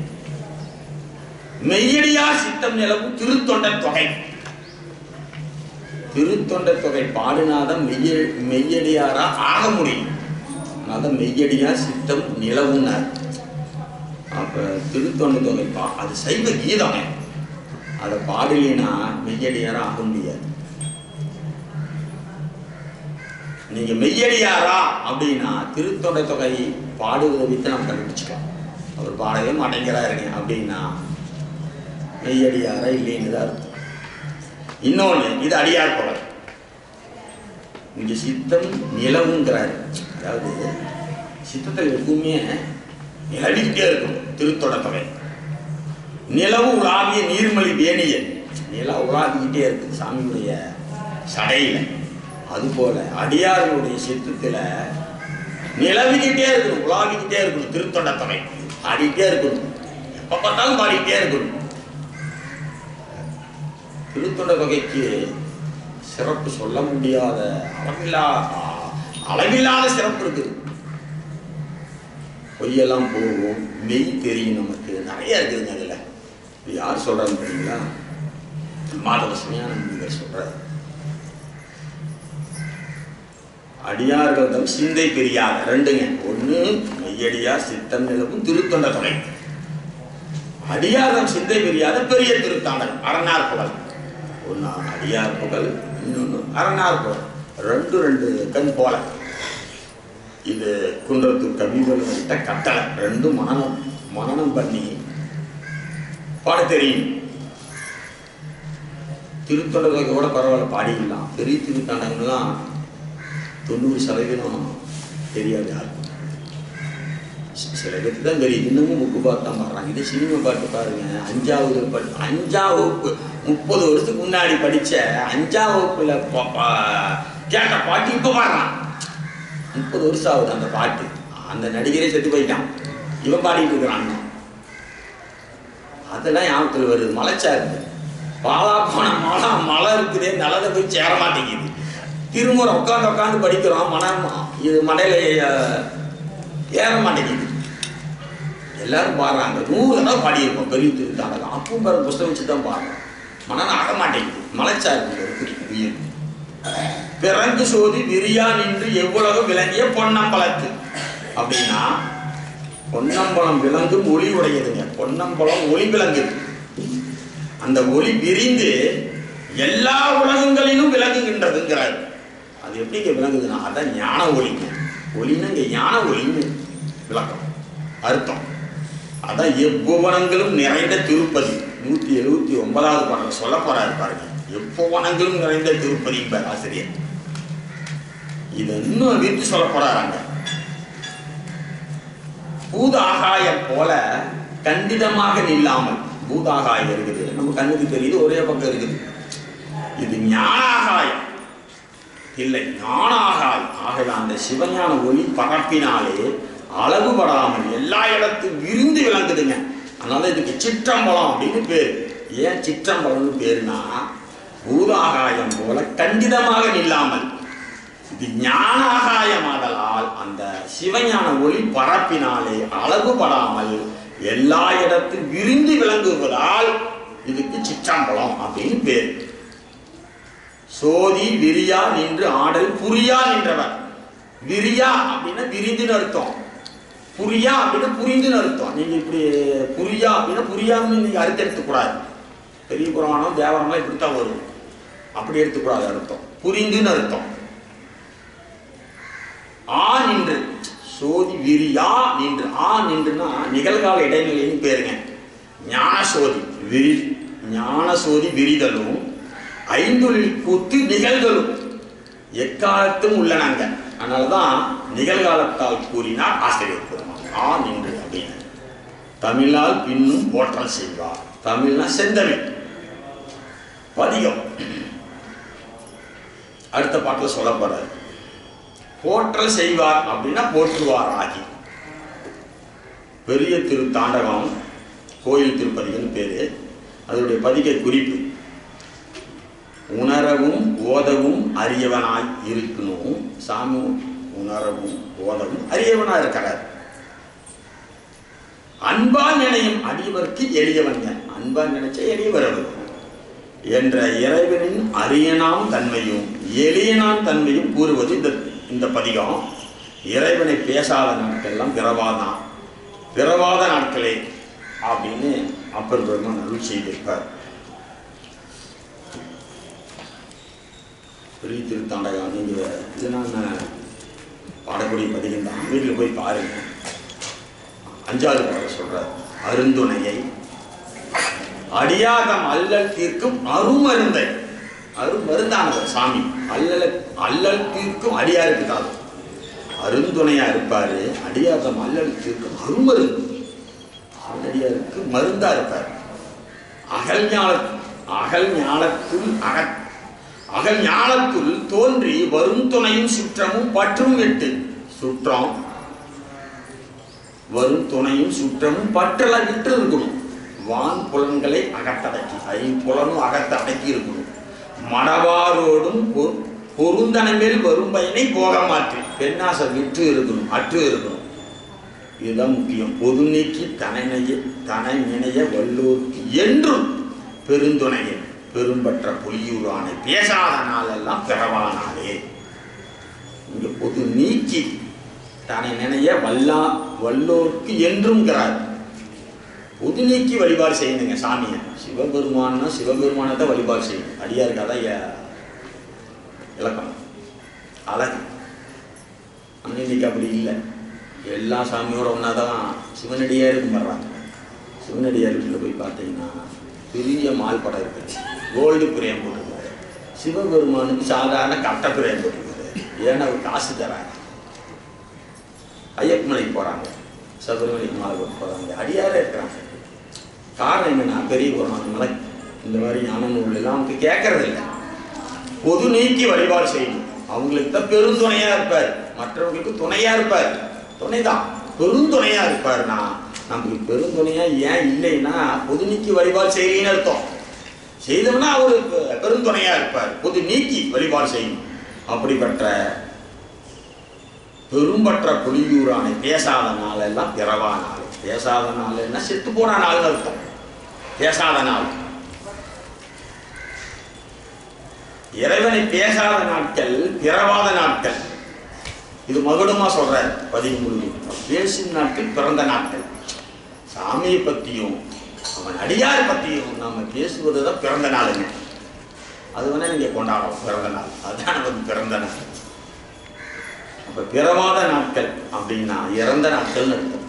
மெய்யடியார் சித்தம் நிலவும் திருத்தொண்டர் தொகை திருத்தொண்டர் தொகை பாடினாதான் மெய்ய மெய்யடியாரா ஆக முடியும் அதான் மெய்யடியார் சித்தம் நிலவுனார் அப்ப திருத்தொண்டர் தொகை பா அது சைவ கீதமே அதை பாடலினா மெய்யடியாரா ஆக முடியாது நீங்க மெய்யடியாரா அப்படின்னா திருத்தொண்டை தொகை பாடுவதை வைத்து நம்ம கண்டுபிடிச்சுக்கலாம் அவர் பாடவே மாட்டேங்கிறாருங்க அப்படின்னா மெய்யடியாரா இல்லைன்னு தான் அர்த்தம் இன்னொன்று இது அடியார் புகழ் இங்க சித்தம் நிலவுங்கிறாரு அதாவது சித்தத்தில் எப்பவுமே நிலவிக்கிட்டே இருக்கும் திருத்தொட தொகை நிலவு உலாவிய நீர்மலி வேணிய நிலா உலாவிக்கிட்டே இருக்குது சாமியுடைய சடையில அதுபோல அடியார்களுடைய சித்தத்துல நிலவிக்கிட்டே இருக்கணும் உலாவிக்கிட்டே இருக்கணும் திருத்தொண்ட தொகை ஆடிக்கிட்டே இருக்கணும் எப்ப பார்த்தாலும் பாடிக்கிட்டே இருக்கணும் திருத்தொண்ட தொகைக்கு சிறப்பு சொல்ல முடியாத அளவில்லா அளவில்லாத சிறப்பு இருக்குது பொய்யெல்லாம் போகும் மெய் தெரியும் நமக்கு நிறைய இருக்குதுங்க அதில் இது யார் சொல்றாங்க தெரியுங்களா மாதவ சுமையானந்தர் சொல்றாரு அடியார்கள் தம் சிந்தை பிரியாத ரெண்டுங்க ஒண்ணு மெய்யடியார் சித்தம் நிலவும் திருத்தொண்ட துணை அடியாரம் சிந்தை பிரியாத பெரிய திருத்தாண்டகம் அரணார் புகழ் ஒன்று அடியார் புகழ் இன்னொன்று அரணார் புகழ் ரெண்டு ரெண்டு கண் போல இது குன்றத்தூர் கவிகள் கிட்ட கட்டளை ரெண்டும் மனநம் மனநம் பண்ணி பாட தெரியும் திருத்தொண்டர்களை கூட பரவாயில்ல பாடிடலாம் பெரிய திருத்தாண்டகம்லாம் தொண்ணூறு சதவீதம் தெரியாது யாருக்கும் சி- சில பேருக்கு தான் தெரியும் இன்னமும் முக்கு பாட்டு தான் பாடுறாங்க இதே சினிமா பாட்டு பாருங்க அஞ்சாவது படி அஞ்சாம் வகுப்பு முப்பது வருஷத்துக்கு முன்னாடி படிச்ச அஞ்சாம் வகுப்புல பா- பா- கேட்ட பாட்டு இப்போ பாடுறான் முப்பது வருஷம் ஆகுது அந்த பாட்டு அந்த நடிகரே செத்து போயிட்டான் இவன் பாடிட்டு இருக்கிறான் இன்னும். அதெல்லாம் ஞாபகத்தில் வருது மலைச்சா இருக்கு பாலா போன மலை மலை இருக்குதே நல்லதை போய் சேர மாட்டேங்குது திருமுறை உட்காந்து உட்காந்து படிக்கிறோம் மனம் இது மலையில அஹ், ஏற மாட்டேங்குது எல்லாரும் பாடுறாங்க நூறு தடவை பாடியிருப்போம் பெரிய திருத்தாண்டகம் அப்பவும் பாரு புஸ்தகம் வச்சு தான் பாடுறோம் மனம் ஆக மாட்டேங்குது மலைச்சா இருக்கு இருக்கு உயிர் பிறங்கு சோதி விரியா நின்று எவ்வளவு விளங்கிய பொன்னம்பலத்து அப்படின்னா பொன்னம்பலம் விலங்கும் ஒளி உடையதுங்க பொன்னம்பலம் ஒளி விளங்குது அந்த ஒளி விரிந்து எல்லா உலகங்களிலும் விளங்குகின்றதுங்கிறார் அது எப்படிங்க விளங்குதுன்னா அதான் ஞான ஒளிங்க ஒளின்னா இங்க ஞான ஒளின்னு விளக்கம் அர்த்தம் அதான் எவ்வவனங்களும் நிறைந்த திருப்பதி நூத்தி எழுபத்தி ஒன்பதாவது பாடல் சொல்ல போறாரு பாருங்க எவ்வவனங்களும் நிறைந்த திருப்பதி என்பார் ஆசிரியர் இதை இன்னும் விரித்து சொல்ல போறாராங்க பூத ஆகாயம் போல கண்டிதமாக நில்லாமல் பூதாகாயம் இருக்குது நம்ம கண்ணுக்கு தெரியுது ஒரே பக்கம் இருக்குது இது ஞானாகாயம் இல்லை ஞானாகாயம் ஆகவே அந்த சிவஞான ஒளி பரப்பினாலே அளவுபடாமல் எல்லா இடத்தும் விரிந்து விளங்குதுங்க அதனால இதுக்கு சிற்றம்பலம் அப்படின்னு பேர் ஏன் சிற்றம்பலம்னு பேருனா பூதாகாயம் போல கண்டிதமாக நில்லாமல் இது ஞான ஆகாயமாதலால் அந்த சிவஞான ஒளி பரப்பினாலே அளவுபடாமல் எல்லா இடத்தும் விரிந்து விளங்குவதால் இதுக்கு சிற்றம்பலம் அப்படின்னு பேர் சோதி விரியா நின்று ஆடல் புரியா நின்றவர் விரியா அப்படின்னா விரிந்துன்னு அர்த்தம் புரியா அப்படின்னா புரிந்துன்னு அர்த்தம் நீங்க இப்படி புரியா அப்படின்னா புரியாமன்னு நீங்க அர்த்தம் எடுத்துக்கூடாது பெரிய புராணம் தேவரம்லாம் இப்படித்தான் வரும் அப்படி எடுத்துக்கூடாது அர்த்தம் புரிந்துன்னு அர்த்தம் ஆ நின்று சோதி விரியா நின்று ஆ நின்றுனா நிகழ்கால இடைநிலைன்னு பேருங்க ஞான சோதி விரி ஞான சோதி விரிதலும் ஐந்தொழில் கூத்து நிகழ்தலும் எக்காலத்தும் உள்ளனங்க அதனாலதான் நிகழ்காலத்தால் கூறினார் ஆசிரியர் பெருமாள் ஆ நின்று அப்படின்னு தமிழால் பின்னும் போற்றல் செய்வார் தமிழ்னா செந்தமிழ் பதிகம் அடுத்த பாட்டில் சொல்ல போறாரு போற்றல் செய்வார் அப்படின்னா போற்றுவார் ஆகி பெரிய திரு தாண்டகம் கோயில் திருப்பதிகன்னு பேரு அதனுடைய பதிகை குறிப்பு உணரவும் ஓதவும் அரியவனாய் இருக்கணும் சாமி உணரவும் ஓதவும் அரியவனா இருக்கிறார் அன்பா நினையும் அடியவர்க்கு எளியவன் அன்பா நினைச்ச எளியவர் அவர் என்ற இறைவனின் அரியனாம் தன்மையும் எளியனாம் தன்மையும் கூறுவது இந்த இந்த பதிகம் இறைவனை பேசாத நாட்கள்லாம் பிறவாதான் பிறவாத நாட்களே அப்படின்னு அப்பர் பெருமான் அருள் செய்திருப்பார் பெரிய திருத்தாண்டகம் நீங்க இதெல்லாம் நான் பாடக்கூடிய பதிகம் தான் வீட்டில் போய் பாருங்க அஞ்சாவது பாடல் சொல்றார் அருந்துணையை அடியாதம் அல்லல் தீர்க்கும் அருமருந்தை அருமருந்தானவர் சாமி அல்லல அல்லல் தீர்க்கும் அடியாருக்கு தான் அருந்துணையா இருப்பாரு அடியாதம் அல்லல் தீர்க்கும் அருமருந்து அடியாருக்கு மருந்தா இருப்பார் அகல் ஞான அகல் ஞானத்துள் அக அகல் ஞானத்துள் தோன்றி வரும் துணையும் சுற்றமும் பற்றும் விட்டு சுற்றம் வரும் துணையும் சுற்றமும் பற்றலை விட்டு இருக்கணும் வான் புலன்களை அகத்தடக்கி ஐம்புலனும் அகத்த அடக்கி இருக்கணும் மடவாரோடும் பொ- பொருந்தன மேல் வரும் பயனை போக மாற்றி பெண்ணாசை விற்று இருக்கணும் அற்று இருக்கணும் இதுதான் முக்கியம் பொது நீக்கி தனைநெய்ய தனை நினைய வல்லோர்க்கு என்றும் பெருந்துணைய பெரும்பற்ற பொலியூரானை பேசாத நாளெல்லாம் பிறவானாலே இங்க பொது நீக்கி தன்னை நினைய வல்லா வல்லோர்க்கு என்றும்ங்கிறார் பொது நீக்கி வழிபாடு செய்யணுங்க சாமியை சிவபெருமான்னா சிவபெருமானை தான் வழிபாடு செய்யணும் அடியாருக்கு அதான் இ- இலக்கணம் அழகு ஆனால் இன்னைக்கு அப்படி இல்லை எல்லா சாமியோட ஒன்றா தான் சிவனடியாருக்கு வர்றாங்க சிவனடியாருக்குள்ள போய் பார்த்தீங்கன்னா பெரிய மால் படம் இருக்குது கோல்டு பிரேம் போட்டிருக்காரு சிவபெருமானுக்கு சாதாரண கட்ட பிரேம் போட்டிருக்காரு ஏன்னா அவர் காசு தராங்க ஐயப்பமலைக்கு போகிறாங்க சபரிமலைக்கு மாலை போட்டு போகிறாங்க அடியாரே இருக்கிறாங்க காரணம் என்னன்னா பெரிய புராணம் மலை இந்த மாதிரி ஞான நூல் எல்லாம் அவங்க கேட்கறது இல்லை பொது நீக்கி வழிபாடு செய்யணும் அவங்களுக்கு தான் பெருந்துணையா இருப்பார் மற்றவங்களுக்கு துணையா இருப்பார் துணைதான் பெருந்துணையா இருப்பார்னா நமக்கு பெருந்துணையா ஏன் இல்லைன்னா பொது நீக்கி வழிபாடு செய்யலின்னு அர்த்தம் செய்தோம்னா அவருக்கு பெருந்துணையா இருப்பார் பொது நீக்கி வழிபாடு செய்யணும் அப்படிப்பட்ட பெரும்பற்ற புலியூரானை பேசாத நாளெல்லாம் பிறவா நாள் பேசாத நாள் என்ன செத்து போன நாள்னு அர்த்தம் பேசாத நாள் இறைவனை பேசாத நாட்கள் பிறவாத நாட்கள் இது மகுடமா சொல்றார் பதிமூணு பேசும் நாட்கள் பிறந்த நாட்கள் சாமியை பத்தியும் அவன் அடியார் பத்தியும் நாம பேசுவது தான் பிறந்த நாளுங்க அது வேணா நீங்க கொண்டாடலாம் பிறந்த நாள் அதுதான் நமக்கு பிறந்த நாள் அப்ப பிறவாத நாட்கள் அப்படின்னா இறந்த நாட்கள்னு அர்த்தம்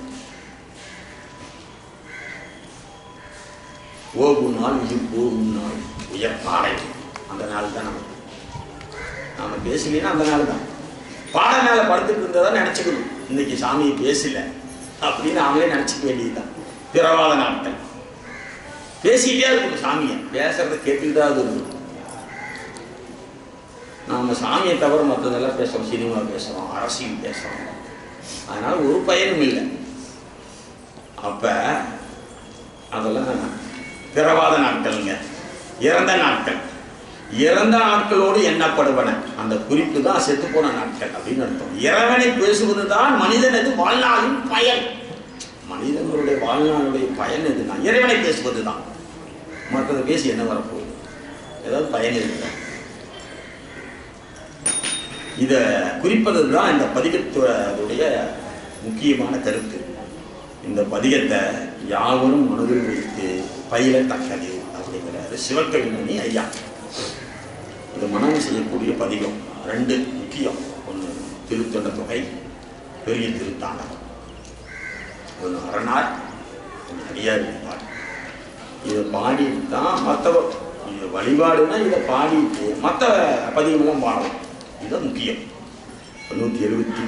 ஓகும் நாள் உயிர் போகும் நாள் உயர் பாடை அந்த நாள் தான் நமக்கு நாம பேசலைன்னா அந்த நாள் தான் பாட மேல படுத்துட்டு இருந்ததா நினைச்சுக்கணும் இன்னைக்கு சாமியை பேசல அப்படின்னு அவங்களே நினைச்சுக்க வேண்டியதுதான் பிறவாத நாட்கள் பேசிக்கிட்டே இருக்கணும் சாமியை பேசுறத கேட்டுக்கிட்டே இருக்கணும் நாம சாமியை தவிர மற்றதெல்லாம் பேசுறோம் சினிமா பேசுறோம் அரசியல் பேசுறோம் அதனால ஒரு பயனும் இல்லை அப்ப அதெல்லாம் பிறவாத நாட்கள்ங்க இறந்த நாட்கள் இறந்த நாட்களோடு எண்ணப்படுவன அந்த குறிப்பு தான் செத்து போன நாட்கள் அப்படின்னு அர்த்தம் இறைவனை பேசுவது தான் மனிதனது வாழ்நாளின் பயன் மனிதனுடைய வாழ்நாளுடைய பயன் எதுனா இறைவனை பேசுவது தான் மற்றதை பேசி என்ன வரப்போகுது ஏதாவது பயன் இருக்கு இதை குறிப்பது தான் இந்த பதிகத்துடைய முக்கியமான கருத்து இந்த பதிகத்தை யாவரும் மனதில் வைத்து பயிலத்தக்கது அப்படிங்கிறாரு சிவக்கவிமணி ஐயா இது மனம் செய்யக்கூடிய பதிகம் ரெண்டு முக்கியம் ஒன்று திருத்தொண்ட தொகை பெரிய திருத்தாண்டகம் ஒன்று அரணார் ஒன்று அடியார் வழிபாடு இதை பாடிட்டு தான் மற்ற இது வழிபாடுனா இதை பாடிட்டு மற்ற பதிகமெல்லாம் பாடலாம் இதுதான் முக்கியம் நூற்றி எழுபத்தி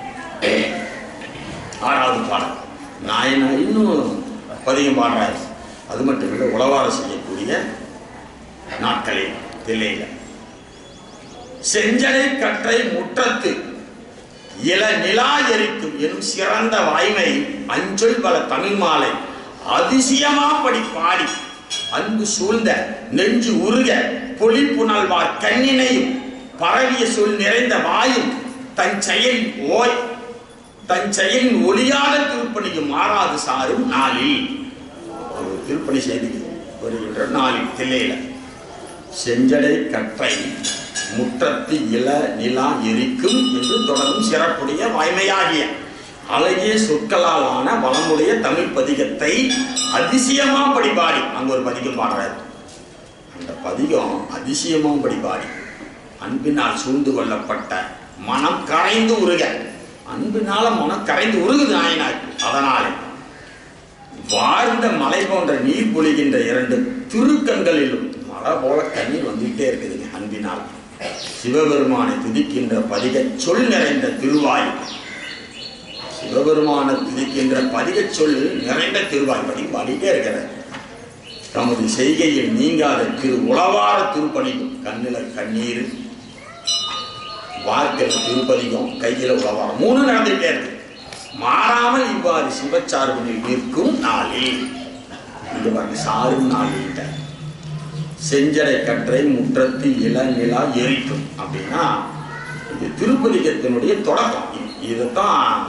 ஆறாவது பாடல் நாயனா இன்னும் பதிகம் பாடுறாரு அது மட்டும் இல்லை உளவாரம் செய்யக்கூடிய நாட்களே தில்லையில செஞ்சடை கற்றை முற்றத்து இள நிலா எரிக்கும் எனும் சிறந்த வாய்மை அஞ்சொல் பல தமிழ் மாலை அதிசயமா படி பாடி அன்பு சூழ்ந்த நெஞ்சு உருக பொலிப்புணல்வார் கண்ணினையும் பரவிய சொல் நிறைந்த வாயும் தன் செயலின் ஓய் தன் செயலின் ஒளியாத திருப்பணிக்கு மாறாது சாரும் நாளில் ஒரு திருப்பணி செய்து வருகின்ற நாளில் தில்லையில செஞ்சடை கற்றை முற்றத்து இள நிலா எரிக்கும் என்று தொடரும் சிறப்புடைய வாய்மையாகிய அழகிய சொற்களால் ஆன வளமுடைய தமிழ் பதிகத்தை அதிசயமா படிபாடி அங்க ஒரு பதிகம் பாடுறாரு அந்த பதிகம் அதிசயமா படிபாடி அன்பினால் சூழ்ந்து கொள்ளப்பட்ட மனம் கரைந்து உருக அன்பினால மனம் கரைந்து உருகுது நாயனாக்கு அதனாலே வாழ்ந்த மலை போன்ற நீர் பொழிகின்ற இரண்டு திருக்கண்களிலும் மழை போல கண்ணீர் வந்துகிட்டே இருக்குதுங்க அன்பினால் சிவபெருமானை துதிக்கின்ற பதிக சொல் நிறைந்த திருவாய் சிவபெருமானை துதிக்கின்ற பதிக சொல் நிறைந்த திருவாய் படி பாடிட்டே இருக்கிறார் தமது செய்கையில் நீங்காத திரு உளவார திருப்பணிக்கும் கண்ணில கண்ணீர் வார்த்தையில் திருப்பதிகம் கையில உளவாரம் மூணு நடந்துகிட்டே இருக்கு மாறாமல் இவ்வாறு சிவச்சார்பினில் நிற்கும் நாளில் இது பாருங்க சாரும் நாளில் செஞ்சடை கற்றை முற்றத்து இள நிலா எரிக்கும் அப்படின்னா இது திருப்பதிகத்தினுடைய தொடக்கம் இது- இதைத்தான்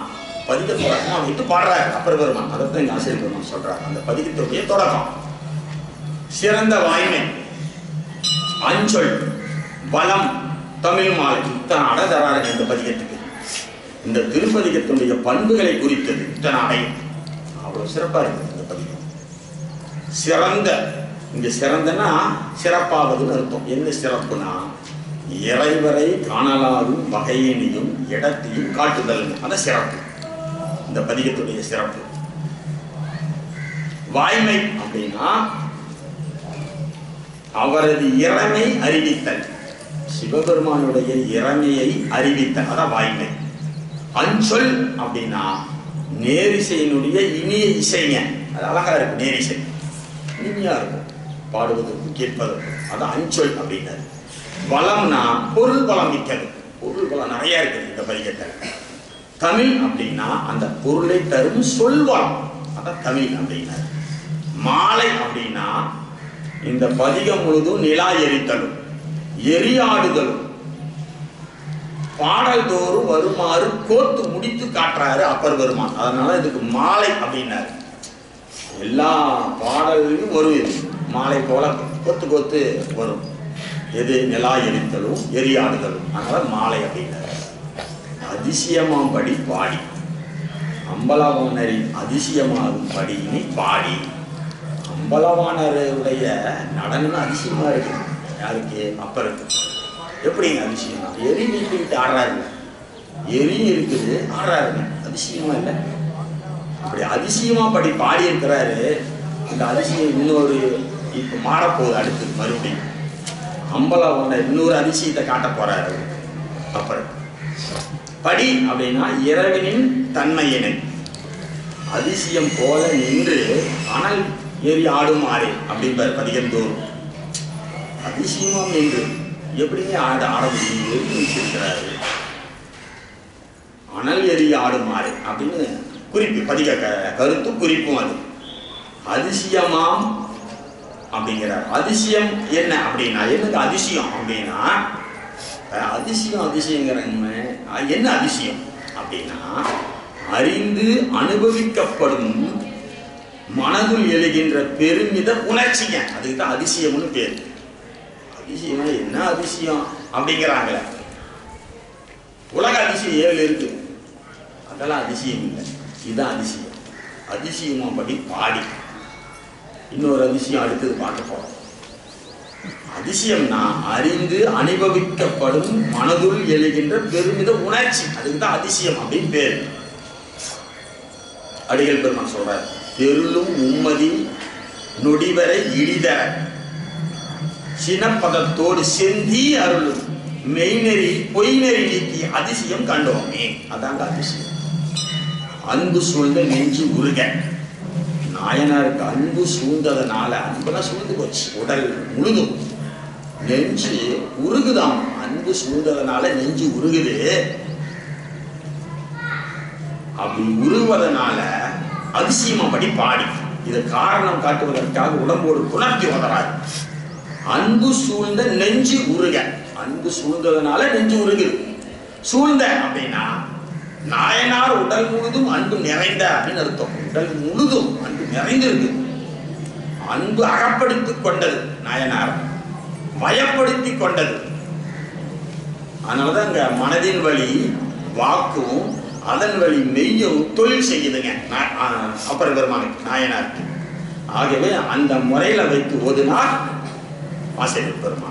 பதிக தொடக்கமா வைத்து பாடுறாரு அப்பர் பெருமான் அதைத்தான் இங்க ஆசிரியர் பெருமான் சொல்றாரு அந்த பதிகத்துடைய தொடக்கம் சிறந்த வாய்மை அஞ்சொல் பலம் தமிழ் மாலை இத்தனை அடை தராரு இந்த பதிகத்துக்கு இந்த திருப்பதிகத்தினுடைய பண்புகளை குறித்தது இத்தனை அடை அவ்வளவு சிறப்பா இருக்கு இந்த பதிகம் சிறந்த இங்க சிறந்தனா சிறப்பாவதுன்னு அர்த்தம் என்ன சிறப்புனா இறைவரை காணலாகும் வகையினையும் இடத்தையும் காட்டுதல் அதான் சிறப்பு இந்த பதிகத்துடைய சிறப்பு வாய்மை அப்படின்னா அவரது இறமை அறிவித்தல் சிவபெருமானுடைய இறமையை அறிவித்தல் அதான் வாய்மை அஞ்சொல் அப்படின்னா நேரிசையினுடைய இனிய இசைங்க அது அழகா இருக்கு நேரிசை இனிமையா இருக்கும் பாடுவதற்கும் கேட்பதற்கும் அதான் அஞ்சொல் அப்படின்னாரு வளம்னா பொருள் வளம் மிக்கது பொருள் வளம் நிறைய இருக்குது இந்த பதிகத்தில் தமிழ் அப்படின்னா அந்த பொருளை தரும் சொல் வளம் அதான் தமிழ் அப்படின்னாரு மாலை அப்படின்னா இந்த பதிகம் முழுதும் நிலா எரித்தலும் எரியாடுதலும் பாடல் தோறும் வருமாறு கோத்து முடித்து காட்டுறாரு அப்பர் பெருமான் அதனால இதுக்கு மாலை அப்படின்னாரு எல்லா பாடல்களையும் வரும் இது மாலை போல கொத்து கொத்து வரும் எது நிலா எரித்தலும் எரியாடுதலும் அதனால மாலை அப்படின்னாரு அதிசயமாம்படி பாடி அம்பலவாணரின் அதிசயமாகும் படியினை பாடி அம்பலவாணருடைய நடனம் அதிசயமா இருக்கு யாருக்கு அப்பருக்கு எப்படிங்க அதிசயம் எரி நீக்கிட்டு ஆடுறாருங்க எரி இருக்குது ஆடுறாருங்க அதிசயமா இல்லை அப்படி அதிசயமா படி பாடி இருக்கிறாரு இந்த அதிசயம் இன்னொரு இப்ப மாறப்போகுது அடுத்து மறுபடியும் அம்பலவாணர் இன்னொரு அதிசயத்தை காட்ட போறாரு அப்புறம் படி அப்படின்னா இறைவனின் தன்மையினை அதிசயம் போல நின்று அனல் ஏறி ஆடுமாறு அப்படின்பார் பதிகம் தோறும் அதிசயமா நின்று எப்படிங்க ஆட ஆட முடியும் எரி வச்சிருக்கிறாரு அனல் எரி ஆடுமாறு அப்படின்னு குறிப்பு பதிக க- கருத்து குறிப்பும் அது அதிசயமாம் அப்படிங்கிறார் அதிசயம் என்ன அப்படின்னா என்னது அதிசயம் அப்படின்னா அஹ், அதிசயம் அதிசயங்கிறங்க அஹ், என்ன அதிசயம் அப்படின்னா அறிந்து அனுபவிக்கப்படும் மனதுள் எழுகின்ற பெருமித உணர்ச்சிங்க அதுக்கு தான் அதிசயம்னு பேர் அதிசயம்னா என்ன அதிசயம் அப்படிங்கிறாங்களே உலக அதிசயம் ஏழு இருக்கு அதெல்லாம் அதிசயம் இல்லை இதுதான் அதிசயம் அதிசயமா படி பாடி இன்னொரு அதிசயம் அடுத்தது பார்க்க போறோம் அதிசயம்னா அறிந்து அனுபவிக்கப்படும் மனதுள் எழுகின்ற பெருமித உணர்ச்சி அதுக்கு தான் அதிசயம் அப்படின்னு பேர் அடிகள் பெருமான் சொல்றார் தெருளும் உம்மதி நொடிவரை இடிதர சினப்பதத்தோடு செந்தி அருளும் மெய்நெறி பொய்நெறி நீக்கி அதிசயம் கண்டோமே அதாங்க அதிசயம் அன்பு சூழ்ந்த நெஞ்சு உருக நாயனாருக்கு அன்பு சூழ்ந்ததுனால அன்பெல்லாம் சூழ்ந்து போச்சு உடல் முழுதும் நெஞ்சு உருகுதாம் அன்பு சூழ்ந்ததுனால நெஞ்சு உருகுது அப்படி உருவதனால அதிசயமாப்படி பாடி இது காரணம் காட்டுவதற்காக உடம்போடு புணர்த்தி வந்தறாரு அன்பு சூழ்ந்த நெஞ்சு உருக அன்பு சூழ்ந்ததுனால நெஞ்சு உருகுது சூழ்ந்த அப்படின்னா நாயனார் உடல் முழுதும் அன்பு நிறைந்த அப்படின்னு அர்த்தம் உடல் முழுதும் அன்பு நிறைந்திருக்கு அன்பு அகப்படுத்திக் கொண்டது நாயனார் பயப்படுத்தி கொண்டது அதனாலதான் இங்க மனதின் வழி வாக்கும் அதன் வழி மெய்யும் தொழில் செய்யுதுங்க நா- ஆ, அப்பர் பெருமானுக்கு நாயனாருக்கு ஆகவே அந்த முறையில வைத்து ஓதுனார் ஆசிரியர் பெருமான்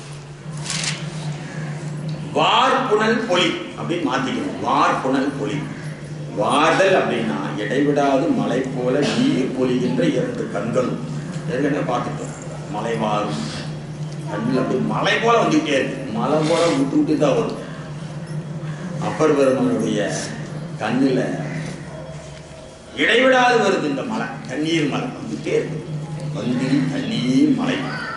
வார்புணல் பொலி அப்படின்னு மாத்திக்கணும் வார்புணல் பொலி வார்தல் அப்படின்னா இடைவிடாது மலை போல நீர் பொழிகின்ற இரண்டு கண்களும் ஏற்கனவே பார்த்துட்டோம் மலை வாரும் கண்ணில் அப்படியே மலை போல வந்துகிட்டே இருக்கு மலை போல விட்டு விட்டு தான் வரும் அப்பர் பெருமானுடைய கண்ணில் இடைவிடாது வருது இந்த மலை தண்ணீர் மலை வந்துட்டே இருக்கு வந்திரி தண்ணீர் மலை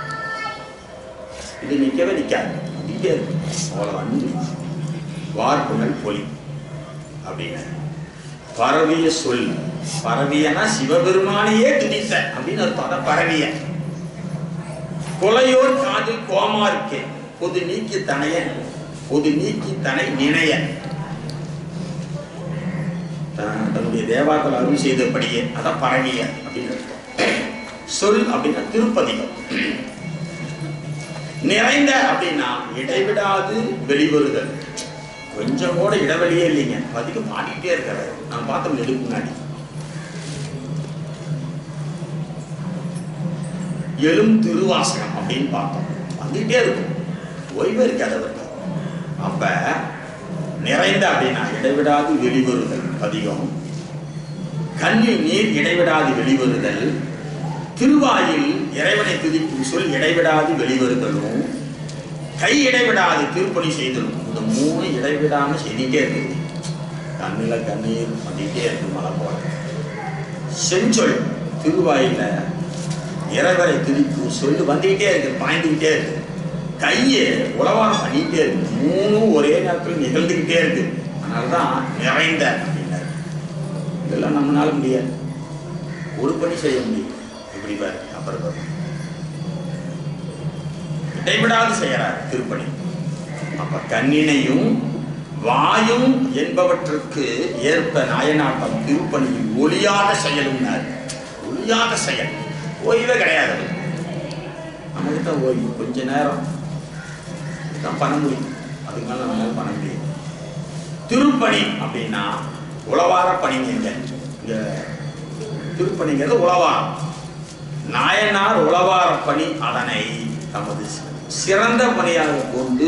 இது நிற்கவே நிற்காது வந்துட்டே இருக்கு அவ்வளோ அன்பு வார்ப்புணல் பொலி அப்படின்னு பரவிய சொல் பரவியனா சிவபெருமானையே துதித்த அப்படின்னு அர்த்தம் அதான் பரவிய கொலையோர் காதில் கோமார்க்கே பொது நீக்கி தனைய பொது நீக்கி தனை நினைய த- தன்னுடைய தேவாக்கள் அருள் செய்தபடியே அதான் பரவிய அப்படின்னு அர்த்தம் சொல் அப்படின்னா திருப்பதிகம் நிறைந்த அப்படின்னா இடைவிடாது வெளிவருதல் கொஞ்சம் கூட இடைவெளியே இல்லைங்க பதிகம் பாடிட்டே இருக்கிறாரு நான் பார்த்தோம் நெடுக்கு முன்னாடி எழும் திருவாசகம் அப்படின்னு பார்த்தோம் வந்துகிட்டே இருக்கும் ஓய்வே இருக்காது அவருக்கு அப்ப நிறைந்த அப்படின்னா இடைவிடாது வெளிவருதல் பதிகம் கண்ணில் நீர் இடைவிடாது வெளிவருதல் திருவாயில் இறைவனை துதிக்கும் சொல் இடைவிடாது வெளிவருதலும் கை இடைவிடாது திருப்பணி செய்தலும் இந்த மூணு இடைவிடாம செய்திட்டே இருக்குது கண்ணில கண்ணீர் பண்ணிட்டே இருக்கு மலை போல செஞ்சொல் திருவாயில இறைவரை துதிக்கும் சொல்லு வந்துகிட்டே இருக்கு பாய்ந்துகிட்டே இருக்கு கையை உளவாரம் பண்ணிக்கிட்டே இருக்கு மூணும் ஒரே நேரத்தில் நிகழ்ந்துக்கிட்டே இருக்கு அதனாலதான் நிறைந்த அப்படின்னாரு இதெல்லாம் நம்மளால முடியாது ஒரு பணி செய்ய முடியும் இப்படி பாரு அப்புறம் பாரு இடைவிடாது செய்யறார் திருப்பணி அப்ப கண்ணினையும் வாயும் என்பவற்றுக்கு ஏற்ப நாயனாட்டம் திருப்பணியில் ஒளியாத செயலும்னார் ஒளியாத செயல் ஓய்வே கிடையாது நமக்கு தான் ஓய்வு கொஞ்ச நேரம் தான் பண்ண முடியும் அதுக்கு மேல நம்மளால பண்ண முடியும் திருப்பணி அப்படின்னா உளவார பணிங்க இங்க திருப்பணிங்கிறது உளவாரம் நாயனார் உளவார பணி அதனை தமது சிறந்த பணியாக கொண்டு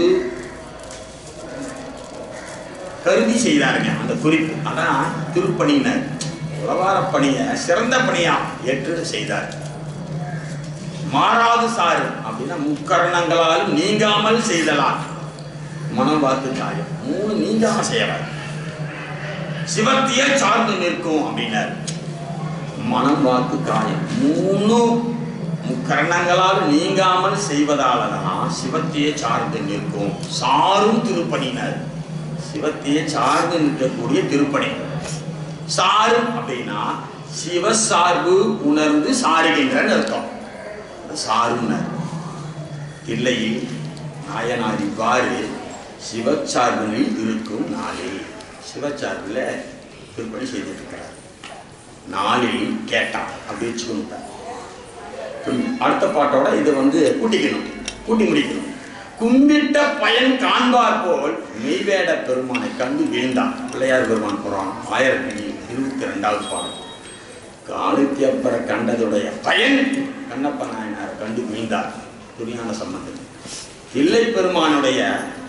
கருதி செய்தாருங்க அந்த குறிப்பு அதான் திருப்பணியினர் உளவார பணியை சிறந்த பணியா ஏற்று செய்தார் மாறாது சாரு அப்படின்னா முக்கரணங்களாலும் நீங்காமல் செய்தலாம் மனம் பார்த்து காயம் மூணு நீங்காம செய்யறார் சிவத்தையே சார்ந்து நிற்கும் அப்படின்னாரு மனம் வாக்கு காயம் மூணு முக்கரணங்களால் நீங்காமல் செய்வதால தான் சிவத்தையே சார்ந்து நிற்கும் சாரும் திருப்பணினர் சிவத்தையே சார்ந்து நிற்கக்கூடிய திருப்பணி சாரும் அப்படின்னா சிவ சார்பு உணர்ந்து சாருகின்றன்னு அர்த்தம் அது சாருனர் இல்லையில் நாயனார் இவ்வாறு சிவச்சார்பினில் இருக்கும் நாளில் சிவச்சார்பில் திருப்பணி செய்துட்டு இருக்கிறார் நாளில் கேட்டான் அப்படி வச்சுக்கணும் அடுத்த பாட்டோட இதை வந்து கூட்டிக்கணும் கூட்டி முடிக்கணும் கும்பிட்ட பயன் காண்பார் போல் மெய்வேட பெருமானை கண்டு வீழ்ந்தான் பிள்ளையார் பெருமான் புராணம் ஆயிரத்தி இருபத்தி ரெண்டாவது பாடல் காலுக்கு அப்புறம் கண்டதுடைய பயன் கண்ணப்ப நாயனார் கண்டு வீழ்ந்தார் துரியான சம்பந்தம் தில்லை பெருமானுடைய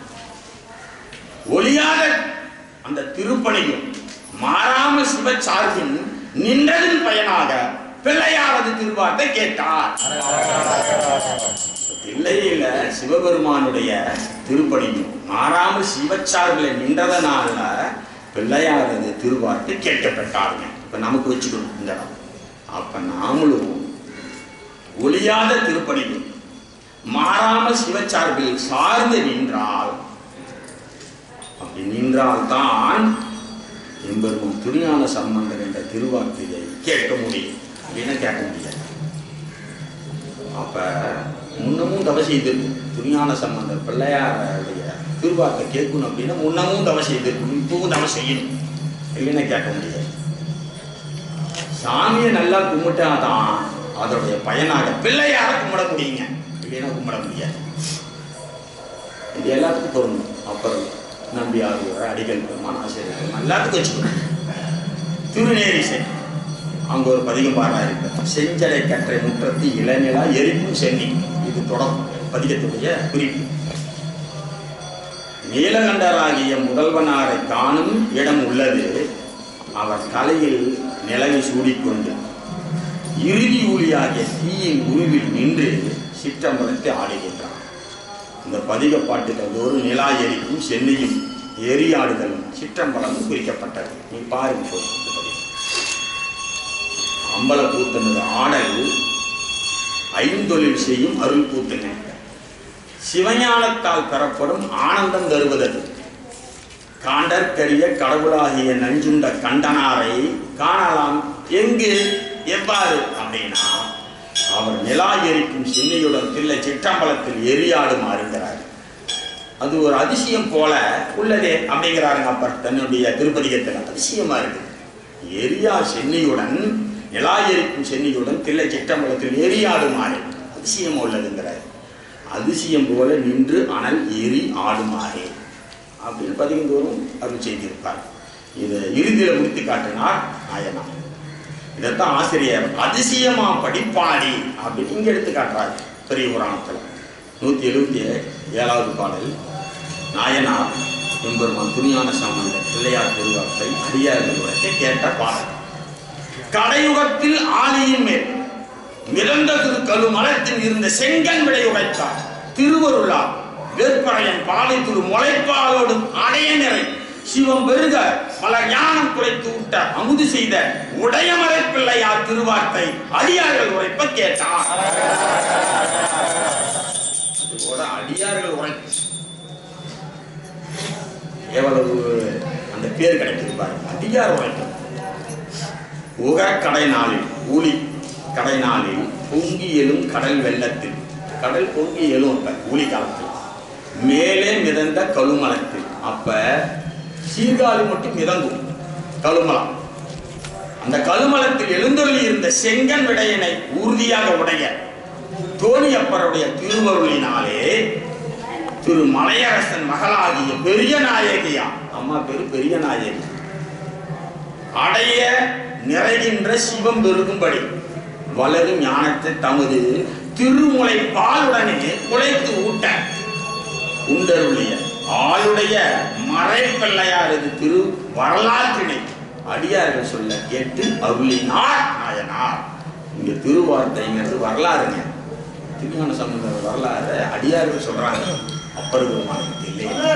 ஒளியாத அந்த திருப்பணியும் மாறாம சிவ சார்பின் நின்றதின் பயனாக பிள்ளையாரது திருவார்த்தை கேட்டார் தில்லையில சிவபெருமானுடைய திருப்பணியும் மாறாமல் சிவச்சார்பில் நின்றதனால பிள்ளையாரது திருவார்த்தை கேட்கப்பட்டாருங்க இப்ப நமக்கு வச்சுக்கணும் இந்த இடம் அப்ப நாமளும் ஒளியாத திருப்பணியும் மாறாமல் சிவச்சார்பில் சார்ந்து நின்றால் அப்படி நின்றால்தான் எம்பெருமான் துணியான சம்பந்தம் என்ற திருவார்த்தையை கேட்க முடியும் அப்படின்னு கேட்க முடியாது அப்ப முன்னமும் தவ செய்திருக்கும் துணியான சம்பந்தம் பிள்ளையாருடைய திருவார்த்தை கேட்கணும் அப்படின்னா முன்னமும் தவ செய்திருக்கும் இப்பவும் தவ செய்யணும் இல்லைன்னா கேட்க முடியாது சாமியை நல்லா கும்பிட்டாதான் அதோடைய பயனாக பிள்ளையார கும்பிட முடியுங்க இல்லைன்னா கும்பிட முடியாது இது எல்லாத்துக்கும் பொருந்தும் அப்புறம் நம்பியார் அடிகள் பெருமான் ஆசிரியர் பெருமான் எல்லாத்துக்கும் வச்சுக்கணும் திருநேரிசை அங்க ஒரு பதிகம் பாடா இருக்கு செஞ்சடை கற்றை முற்றத்து இளநிலா எரிப்பும் சென்னி இது தொடர் பதிகத்துடைய குறிப்பு நீலகண்டராகிய முதல்வனாரை காணும் இடம் உள்ளது அவர் தலையில் நிலவை சூடிக்கொண்டு இறுதி ஊழியாகிய தீயின் உருவில் நின்று சிற்றம்பலத்தை ஆடுகின்றான் இந்த பதிக பாட்டுகள் ஒரு நிலா எரிக்கும் சென்னையும் எரியாடுதலும் சிற்றம்பலமும் குறிக்கப்பட்டது நீ பாருங்க போய் இந்த பதிகம். அம்பல கூத்தனது ஆடல் ஐந்தொழில் செய்யும் அருள் கூத்துங்க சிவஞானத்தால் பெறப்படும் ஆனந்தம் தருவதது காண்டற்கரிய கடவுளாகிய நஞ்சுண்ட கண்டனாரை காணலாம் எங்கு எவ்வாறு அப்படின்னா அவர் நிலா எரிக்கும் சின்னையுடன் தில்லை சிற்றம்பலத்தில் எரியாடுமாறுங்கிறார் அது ஒரு அதிசயம் போல உள்ளதே அப்படிங்கிறாருங்க அப்பர் தன்னுடைய திருப்பதிகத்தில் அதிசயமா இருக்கு எரியா சென்னியுடன் நிலாயரிக்கும் சென்னியுடன் தில்லை சிற்றம்பலத்தில் எரியாடுமாறு அதிசயம் உள்ளதுங்கிறார் அதிசயம் போல நின்று அனல் எரி ஆடுமாறே அப்படின்னு பதிவுந்தோறும் அருள் செய்திருப்பார் இதை இறுதியில் முடித்து காட்டினார் நாயனா இதைத்தான் ஆசிரியர் அதிசயமா படிப்பாடி அப்படின்னு இங்க எடுத்து காட்டுறார் பெரிய புராணத்தில் நூற்றி எழுபத்தி ஏழாவது பாடல் நாயனார் எம்பெருமான் துணியான சம்பந்தர் பிள்ளையார் திருவார்த்தை அடியார்கள் உரைக்க கேட்ட பாடல் கடையுகத்தில் ஆலியின் மேல் மிதந்த திரு கழு மலத்தில் இருந்த செங்கன் விடை உடைத்தார் திருவருளார் வேற்பறையன் பாலை திரு முளைப்பாலோடு அடைய நிறை சிவம் பெருக பல ஞானம் குறைத்து விட்ட அமுது செய்த உடையமலை பிள்ளையார் திருவார்த்தை அடியார்கள் உரைப்ப கேட்டார் அதுபோல அடியார்கள் உரைப்பு எவ்வளவு அந்த பேர் கிடைக்குது பாருங்க அடியார் உரைப்பு உகர் கடை நாளில் ஊழி கடை நாளில் பொங்கி எழும் கடல் வெள்ளத்தில் கடல் பொங்கி எழும் அப்ப ஊழி காலத்தில் மேலே மிதந்த கழுமலத்தில் அப்ப சீர்காழி மட்டும் மிதங்கும் கழுமலம் அந்த கழுமலத்தில் எழுந்தொள்ளி இருந்த செங்கன் விடையனை உறுதியாக உடைய தோணியப்பருடைய திருவருளினாலே திரு மலையரசன் மகளாகிய பெரிய நாயகியா அம்மா பேரு பெரிய நாயகி அடைய நிறைகின்ற சிவம் பெருகும்படி வலது ஞானத்தை தமது திருமுலை பாலுடனே குலைத்து ஊட்ட உண்டருளிய ஆளுடைய மறைப்பிள்ளையார் இது திரு வரலாற்றினை அடியார்கள் சொல்ல கேட்டு அருளினார் நாயனார் இங்க திருவார்த்தைங்கிறது வரலாறுங்க திருஞான சம்பந்தர் வரலாறு அடியார்கள் சொல்றாங்க அப்பர் பெருமானுக்கு இல்லையே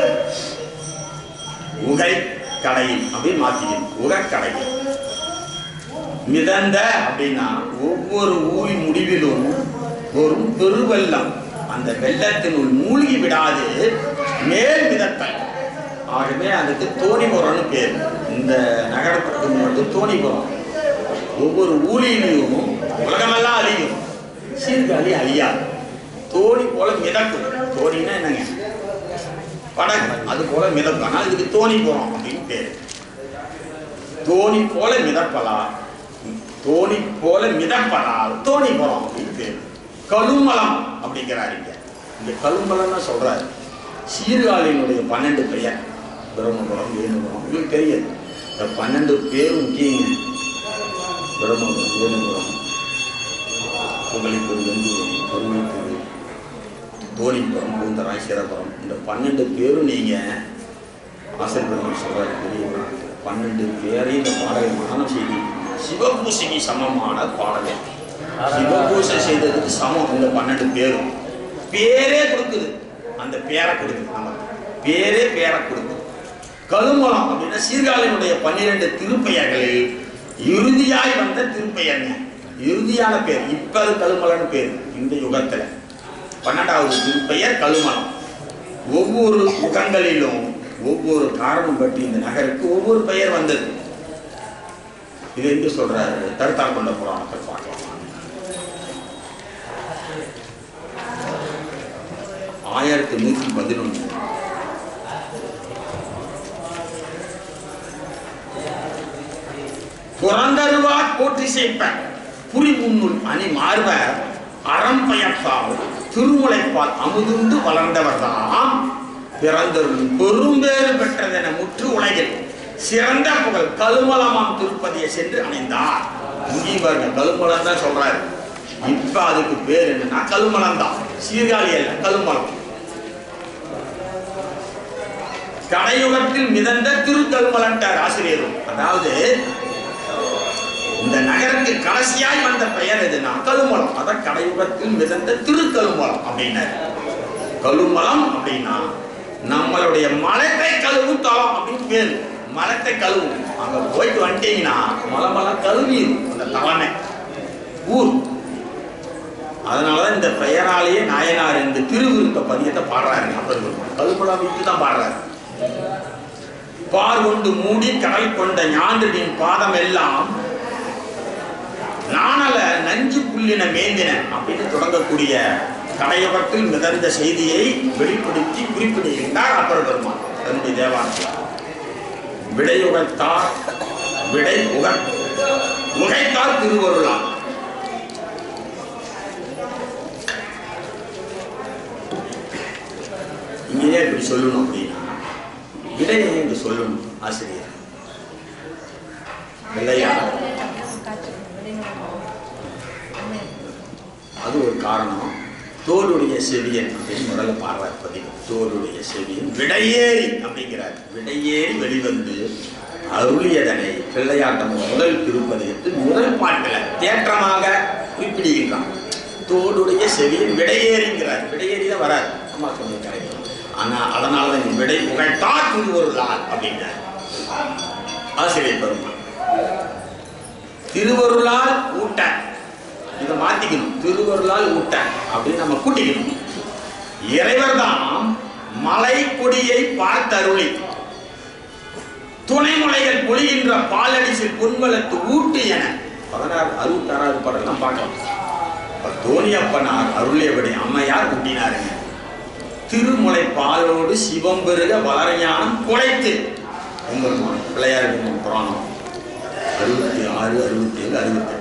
உகை கடையில் அப்படின்னு மாத்திக்கணும் உகை கடையில் மிதந்த அப்படின்னா ஒவ்வொரு ஊழி முடிவிலும் ஒரு பெருவெள்ளம் அந்த வெள்ளத்தினுள் மூழ்கி விடாது மேல் மிதத்தல் ஆகவே அதுக்கு தோணிபுரம்னு பேர் இந்த நகரத்துக்கு மட்டும் தோணிபுரம் ஒவ்வொரு ஊழியிலையும் உலகமெல்லாம் அழியும் சீர்காழி அழியாது தோணி போல மிதக்கும் தோணின்னா என்னங்க படகு அது போல மிதக்கும் ஆனால் இதுக்கு தோணி போறோம் அப்படின்னு பேர் தோணி போல மிதப்பலா தோணி போல மிதப்பலால் தோணி போறோம் அப்படின்னு பேர் கழுமலம் அப்படிங்கிறாரு இங்க இங்க கழுமலம்னு சொல்றாரு சீர்காழியினுடைய பன்னெண்டு பெயர் பிரம்மபுரம் வேணுபுரம் உங்களுக்கு தெரியாது இந்த பன்னெண்டு பேர் முக்கியங்க பிரம்மபுரம் வேணுபுரம் புகழிப்பூர் வெந்தூர் பொறுமைப்பூர் தோணிபுரம் பூந்தராய் சிறபுரம் இந்த பன்னெண்டு பேரும் நீங்க ஆசிரியர் பெருமாள் சொல்றாரு பெரிய பன்னெண்டு பேரையும் இந்த பாடலை மரணம் செய்தி சிவபூசைக்கு சமமான பாடலை சிவபூசை செய்ததுக்கு சமம் இந்த பன்னெண்டு பேரும் பேரே கொடுக்குது அந்த பேரை கொடுக்குது நம்ம பேரே பேரை கொடுக்குது கழுமலம் அப்படின்னா சீர்காழியினுடைய பன்னிரெண்டு திருப்பெயர்களில் இறுதியாய் வந்த திருப்பெயர்ங்க இறுதியான பேர் இப்ப அது கழுமலன்னு பேர் இந்த யுகத்துல பன்னெண்டாவது திருப்பெயர் கழுமலம் ஒவ்வொரு யுகங்களிலும் ஒவ்வொரு காரணம் பற்றி இந்த நகருக்கு ஒவ்வொரு பெயர் வந்தது இது எங்க சொல்றாரு தருத்தாள் கொண்ட புராணத்தை பார்க்கலாம் ஆயிரத்தி நூத்தி பதினொன்று புறந்தருவார் போற்றி செய்ப்ப புரி முன்னுள் அணி மார்வர் அறம் பயத்தால் திருமுலைப்பால் அமுதுண்டு வளர்ந்தவர்தாம் பிறந்தருளும் பெரும்பேறு பெற்றதென முற்று உலகில் சிறந்த புகழ் கழுமலமாம் திருப்பதியை சென்று அணைந்தார் இங்கேயும் பாருங்க கழுமலம் தான் சொல்றாரு இப்ப அதுக்கு பேர் என்னன்னா கழுமலம் தான் சீர்காழி அல்ல கழுமலம் கடையுகத்தில் மிதந்த திருக்கழுமலன்ட்டார் ஆசிரியரும் அதாவது இந்த நகருக்கு கடைசியாய் வந்த பெயர் எதுனா கழுமலம் அதான் கடையுகத்தில் மிதந்த திருக்கழுமலம் அப்படின்னாரு கழுமலம் அப்படின்னா நம்மளுடைய மலத்தை கழுவும் தலம் அப்படின்னு பேரு மலத்தை கழுவும் அங்க போயிட்டு வந்துட்டீங்கன்னா மலை மலை கழுவிடும் அந்த தலைமை ஊர் அதனாலதான் இந்த பெயராலேயே நாயனார் இந்த திருவிருத்த பதியத்தை பாடுறாரு அப்பர் கழுமலம் விட்டு தான் பாடுறாரு பார் கொண்டு மூடி கடல் கொண்ட ஞான்றின் பாதம் எல்லாம் நாணல நஞ்சு புள்ளின மேந்தின அப்படின்னு தொடங்கக்கூடிய கடையகத்தில் மிதந்த செய்தியை வெளிப்படுத்தி குறிப்பிடுகின்றார் அப்பர் பெருமான் தன்னுடைய தேவாரத்தில் விடையுகத்தார் விடை உக உகைத்தால் திருவருளால் இங்கேயே இப்படி சொல்லணும் அப்படின்னா விடையை என்று சொல்லணும் ஆசிரியர் இல்லையா அது ஒரு காரணம் தோளுடைய செவியன் அப்படின்னு முதல்ல பாடுறார் பதிவு தோளுடைய செவியன் விடையேறி அப்படிங்கிறார் விடையேறி வெளிவந்து அருளியதனை பிள்ளையாட்டம் முதல் திருப்பதியத்தில் முதல் பாட்டில் தேற்றமாக குறிப்பிடுகின்றான் தோளுடைய செவியன் விடையேறிங்கிறார் விடையேறி தான் வராது அம்மா சொன்னது கரெக்ட் ஆனா அதனால தான் இந்த விடை புகழ்த்தா திருவருளால் அப்படின்னார் ஆசிரியர் பெருமாள் திருவருளால் ஊட்ட இதை மாத்திக்கணும் திருவருளால் ஊட்ட அப்படின்னு நம்ம கூட்டிக்கணும் இறைவர் தான் மலை கொடியை பார்த்தருளி துணைமலைகள் பொழிகின்ற பாலடிசில் பொன்வளத்து ஊட்டு என பதினாறு அறுபத்தாறாவது பாடலாம் பார்க்கலாம் அப்ப தோணியப்பனார் அருளியபடி அம்மையார் ஊட்டினாருங்க திருமுலை பாலோடு சிவம் பெருக வளரஞானம் குலைத்து எம்பெருமான் பிள்ளையார் என்னும் புராணம் அறுபத்தி ஆறு அறுபத்தி ஏழு அறுபத்தெட்டு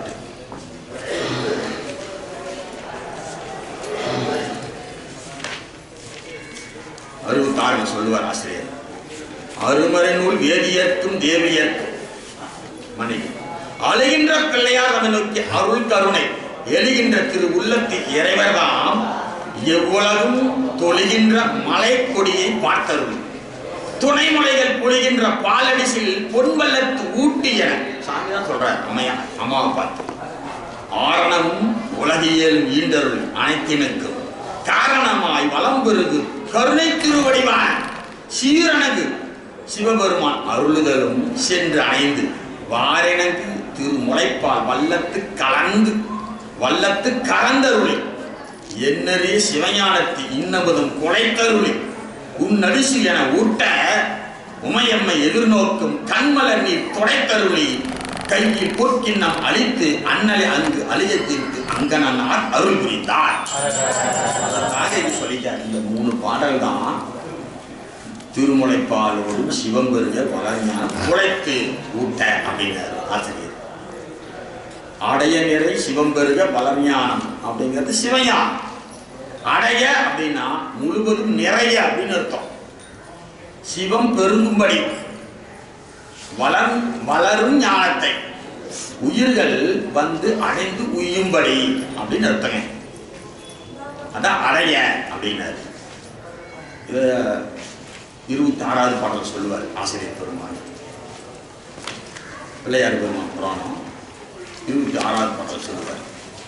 அறுபத்தாறு சொல்லுவார் ஆசிரியர் அருமறை நூல் வேதியர்க்கும் தேவியர்க்கும் மனைவி அழுகின்ற பிள்ளையார் அவன் நோக்கி அருள் கருணை எழுகின்ற திரு உள்ளத்தில் இறைவர்தாம் எவ்வளவும் தொழுகின்ற மலை கொடியை பார்த்தருள் துணைமலைகள் பொழிகின்ற பாலடிசில் பொன்வல்லத்து ஊட்டி என சாமி தான் சொல்றார் அம்மையா அம்மாவை பார்த்து ஆரணமும் உலகியலும் ஈண்டருள் அனைத்தினுக்கும் காரணமாய் வலம் பெருகு கருணை திருவடிவான சீரணகு சிவபெருமான் அருளுதலும் சென்று அணைந்து வாரெனகு திரு முளைப்பால் வல்லத்து கலந்து வல்லத்து கலந்தருளி என்னரே சிவஞானத்து இன்னமுதும் குலைத்தருளி உன் நடிசு என ஊட்ட உமையம்மை எதிர்நோக்கும் கண்மலர் நீர் துடைத்தருளி கையில் பொற்கிண்ணம் அழித்து அண்ணலை அங்கு அழியத்திற்கு அங்கனார் அருள் புரிந்தார் அதற்காக இது சொல்லிட்டார் இந்த மூணு பாடல் தான் திருமுலைப்பாலோடு சிவம்பெருக வளர்ஞானம் குழைத்து ஊட்ட அப்படின்னாரு ஆசிரியர் அடைய நிறை சிவம்பெருக வளர்ஞானம் அப்படிங்கிறது சிவஞானம் அடைய அப்படின்னா முழுவதும் நிறைய அப்படின்னு அர்த்தம் சிவம் பெருங்கும்படி வளர் வளரும் ஞானத்தை உயிர்கள் வந்து அடைந்து உய்யும்படி அப்படின்னு அர்த்தங்க அதான் அடைய அப்படின்னாரு இத இருபத்தி ஆறாவது பாடல் சொல்லுவார் ஆசிரியர் பெருமாள் பிள்ளையார் பெருமாள் புராணம் இருபத்தி ஆறாவது பாடல் சொல்லுவார்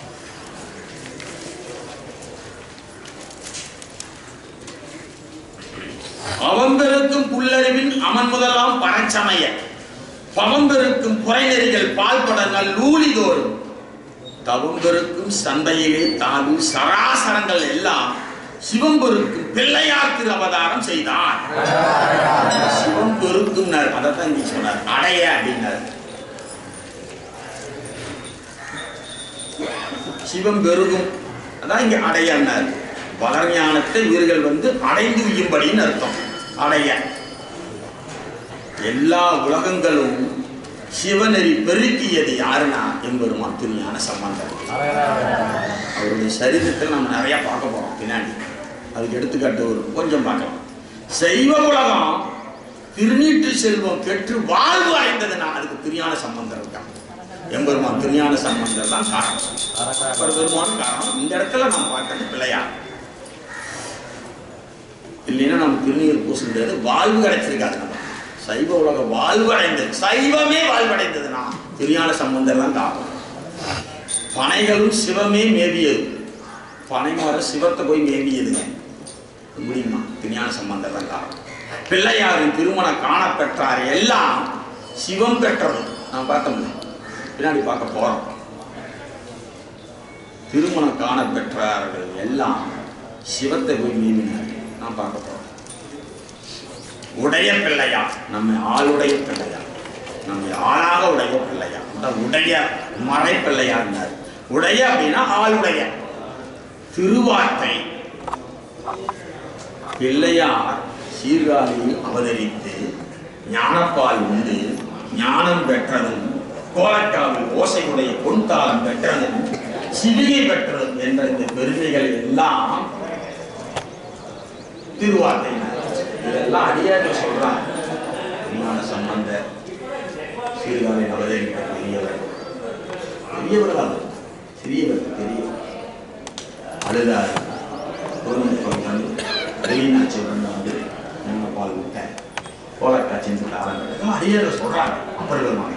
அவம்பெருக்கும் புல்லறிவின் அமன் முதலாம் பரச்சமய பவம்பெருக்கும் புறைநெறிகள் பால்படங்கள் லூலிதோறும் தவம்பெருக்கும் சந்தையிலே தாவி சராசரங்கள் எல்லாம் சிவம்பெருக்கும் பிள்ளையார் திரு அவதாரம் செய்தார் சிவம் பெருக்கும் அதைத்தான் இங்க சொன்னார் அடைய அப்படின்னார் சிவம் பெருகும் அதான் இங்க அடையன்னார் வளர்ஞானத்தை இவர்கள் வந்து அடைந்து உய்யும்படின்னு அர்த்தம் அடைய எல்லா உலகங்களும் சிவநெறி பெருக்கியது யாருன்னா எம்பெருமான் துணியான சம்பந்தம் அவருடைய சரித்திரத்தில் நம்ம நிறைய பார்க்க போறோம் பின்னாடி அதுக்கு எடுத்துக்காட்டு ஒரு கொஞ்சம் பார்க்கலாம் சைவ உலகம் திருநீற்று செல்வம் பெற்று வாழ்வு அடைந்ததுன்னா அதுக்கு திருஞான சம்பந்தம் இருக்கான் எம்பெருமான் திருஞான சம்பந்தம் தான் காரணம் அவர் பெருமான் காரணம் இந்த இடத்துல நம்ம பார்க்கறது பிள்ளையார் இல்லைன்னா நம்ம திருநீர் பூச முடியாது வாழ்வு கிடைச்சிருக்காது நம்ம சைவ உலக வாழ்வு அடைந்தது சைவமே வாழ்வடைந்ததுன்னா திருஞான சம்பந்தம் தான் காரணம் பனைகளும் சிவமே மேவியது பனைமார சிவத்தை போய் மேவியதுங்க முடியுமா திருஞான சம்பந்தம் தான் காரணம் பிள்ளையாரின் திருமணம் காண பெற்றார் எல்லாம் சிவம் பெற்றது நான் பார்த்தோம் பின்னாடி பார்க்க போறோம் திருமணம் காண பெற்றார்கள் எல்லாம் சிவத்தை போய் மீறினார்கள் நான் பார்க்க போறோம் உடைய பிள்ளையா நம்மை ஆளுடைய பிள்ளையா நம்மை ஆளாக உடைய பிள்ளையா அதான் உடைய மறை பிள்ளையார் உடைய அப்படின்னா ஆளுடைய திருவார்த்தை பிள்ளையார் சீர்காழியில் அவதரித்து ஞானப்பால் உண்டு ஞானம் பெற்றதும் கோலக்காவில் ஓசையுடைய பொன்தாளம் பெற்றதும் சிவிகை பெற்றதும் என்ற இந்த பெருமைகள் எல்லாம் திருவார்த்தை இதெல்லாம் அடியார்கள் சொல்றாங்க விமான சம்பந்த சீர்காழி அவதரித்த பெரியவர் பெரியவர் அவர் சிறியவர் பெரியவர் அழுதார் தொழில்நுட்பம் வந்து வெளிநாட்சி வந்து நம்ம பால் விட்ட கோலக்காட்சின்னு சொல்ல ஆரம்பிச்சு அடியார்கள் சொல்றாங்க அப்பெருமான்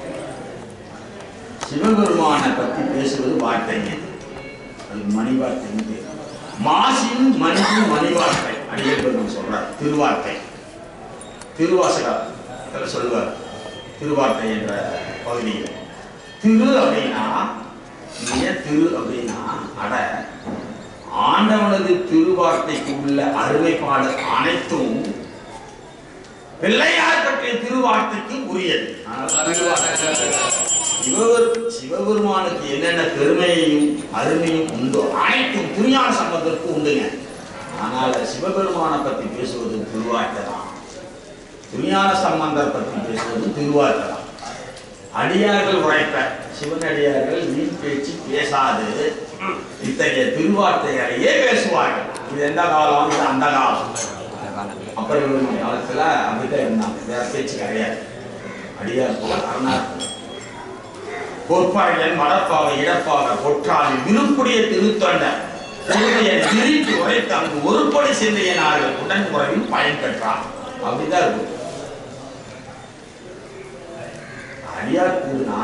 சிவபெருமானை பத்தி பேசுவது வார்த்தைங்க அது மணி வார்த்தைன்னு பேர் மாசின் மணியும் மணி வார்த்தை அடியர் பெருமான் சொல்றார் திருவார்த்தை திருவாசகத்தில் சொல்லுவார் திருவார்த்தை என்ற பகுதியில் திரு அப்படின்னா ஏன் திரு அப்படின்னா அட ஆண்டவனது திருவார்த்தைக்கு உள்ள அருமைப்பாடு அனைத்தும் பிள்ளையார் பற்றிய திருவார்த்தைக்கு உரியது அதனால திருவார்த்தை. சிவபெரு சிவபெருமானுக்கு என்னென்ன பெருமையையும் அருமையும் உண்டோ அனைத்தும் துணியான சம்பந்தத்திற்கு உண்டுங்க ஆனால் சிவபெருமானை பற்றி பேசுவது திருவார்த்தை தான் துணியான சம்பந்தர் பற்றி பேசுவது திருவார்த்தை தான் அடியார்கள் உரைப்ப சிவனடியார்கள் வீண் பேச்சு பேசாது இத்தகைய திருவார்த்தைகளையே பேசுவார்கள் இது எந்த காலம் இது அந்த காலம் அப்புறம் இவங்க காலத்துல அப்படித்தான் இருந்தாங்க வேற பேச்சு கிடையாது அடியார் போல அரணார் பொற்பாயன் மடப்பாவை இடப்பாவை பொற்றாலி விருப்புடைய திருத்தொண்ட உன்னுடைய விரித்து உரைத்து அங்கு ஒருபடி சிந்தையினார்கள் உடன் குறைவில் பயன் பெற்றார் அப்படிதான் இருக்கும் அடியார் கூடுனா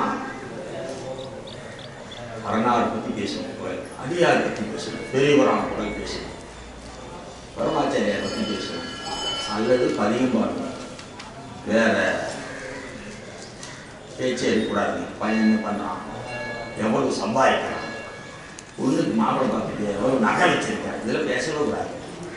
அரணார் பத்தி பேசணும் குரல் அடியார் பத்தி பேசணும் பெரியவரான குரல் பேசணும் பரமாச்சாரியார் பத்தி பேசணும் அல்லது பதிகம் பாடணும் வேற பேச்சே இருக்கக்கூடாது பையன் என்ன பண்றான் எவ்வளவு சம்பாதிக்கிறான் ஒண்ணுக்கு மாப்பிளை பார்த்துட்டு எவ்வளவு நகை வச்சிருக்கான் இதுல பேசவே கூடாது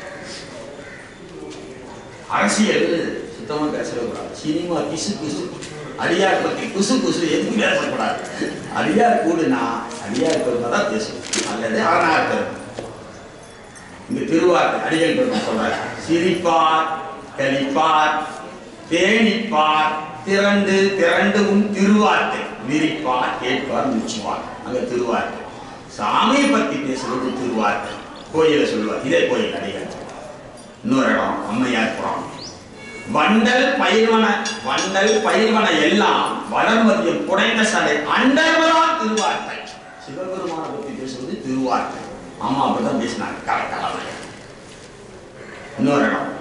அரசியல் சுத்தமா பேசவே கூடாது சினிமா பிசு பிசு அடியார் பத்தி குசு குசு எதுவும் பேசக்கூடாது அடியார் கூடுனா அடியார் பெருமை தான் பேசணும் அல்லது அரணார் பெருமை இங்க திருவார்த்தை அடிகள் பெருமை சொல்றாரு சிரிப்பார் கழிப்பார் தேனிப்பார் திரண்டு திரண்டு உன் திருவார்த்தை விரிப்பார் கேட்பார் முச்சுவார் அங்க திருவார்த்தை சாமியை பத்தி பேசுறது திருவார்த்தை கோயில சொல்லுவார் இதே கோயில் அடிகள் இன்னொரு இடம் அம்மையார் புறம் வண்டல் பயிர்வன வண்டல் பயிர்வன எல்லாம் வளர்மதியம் குறைந்த சடை அண்டர்வரா திருவார்த்தை சிவபெருமான பத்தி பேசுவது திருவார்த்தை ஆமா அப்படிதான் பேசினாங்க கரெக்டாக இன்னொரு இடம்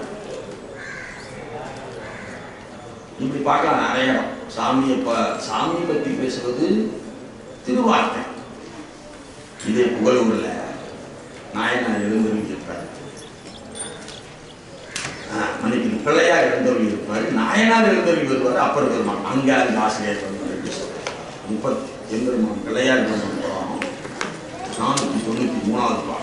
இப்படி பார்க்கலாம் நிறைய இடம் சாமியை ப சாமியை பத்தி பேசுவது திருவார்த்தை இதே புகழூர்ல நாயனார் எழுந்தருள் இருப்பார் மன்னிக்கணும் பிள்ளையார் எழுந்தருள் இருப்பார் நாயனார் எழுந்தருள் வருவார் அப்பர் பெருமான் அங்க அந்த ஆசிரியர் வந்து பேசுவார் முப்பத்தி எம்பெருமான் பிள்ளையார் எழுந்தருள் போகிறோம் நானூற்றி தொண்ணூற்றி மூணாவது பாடம்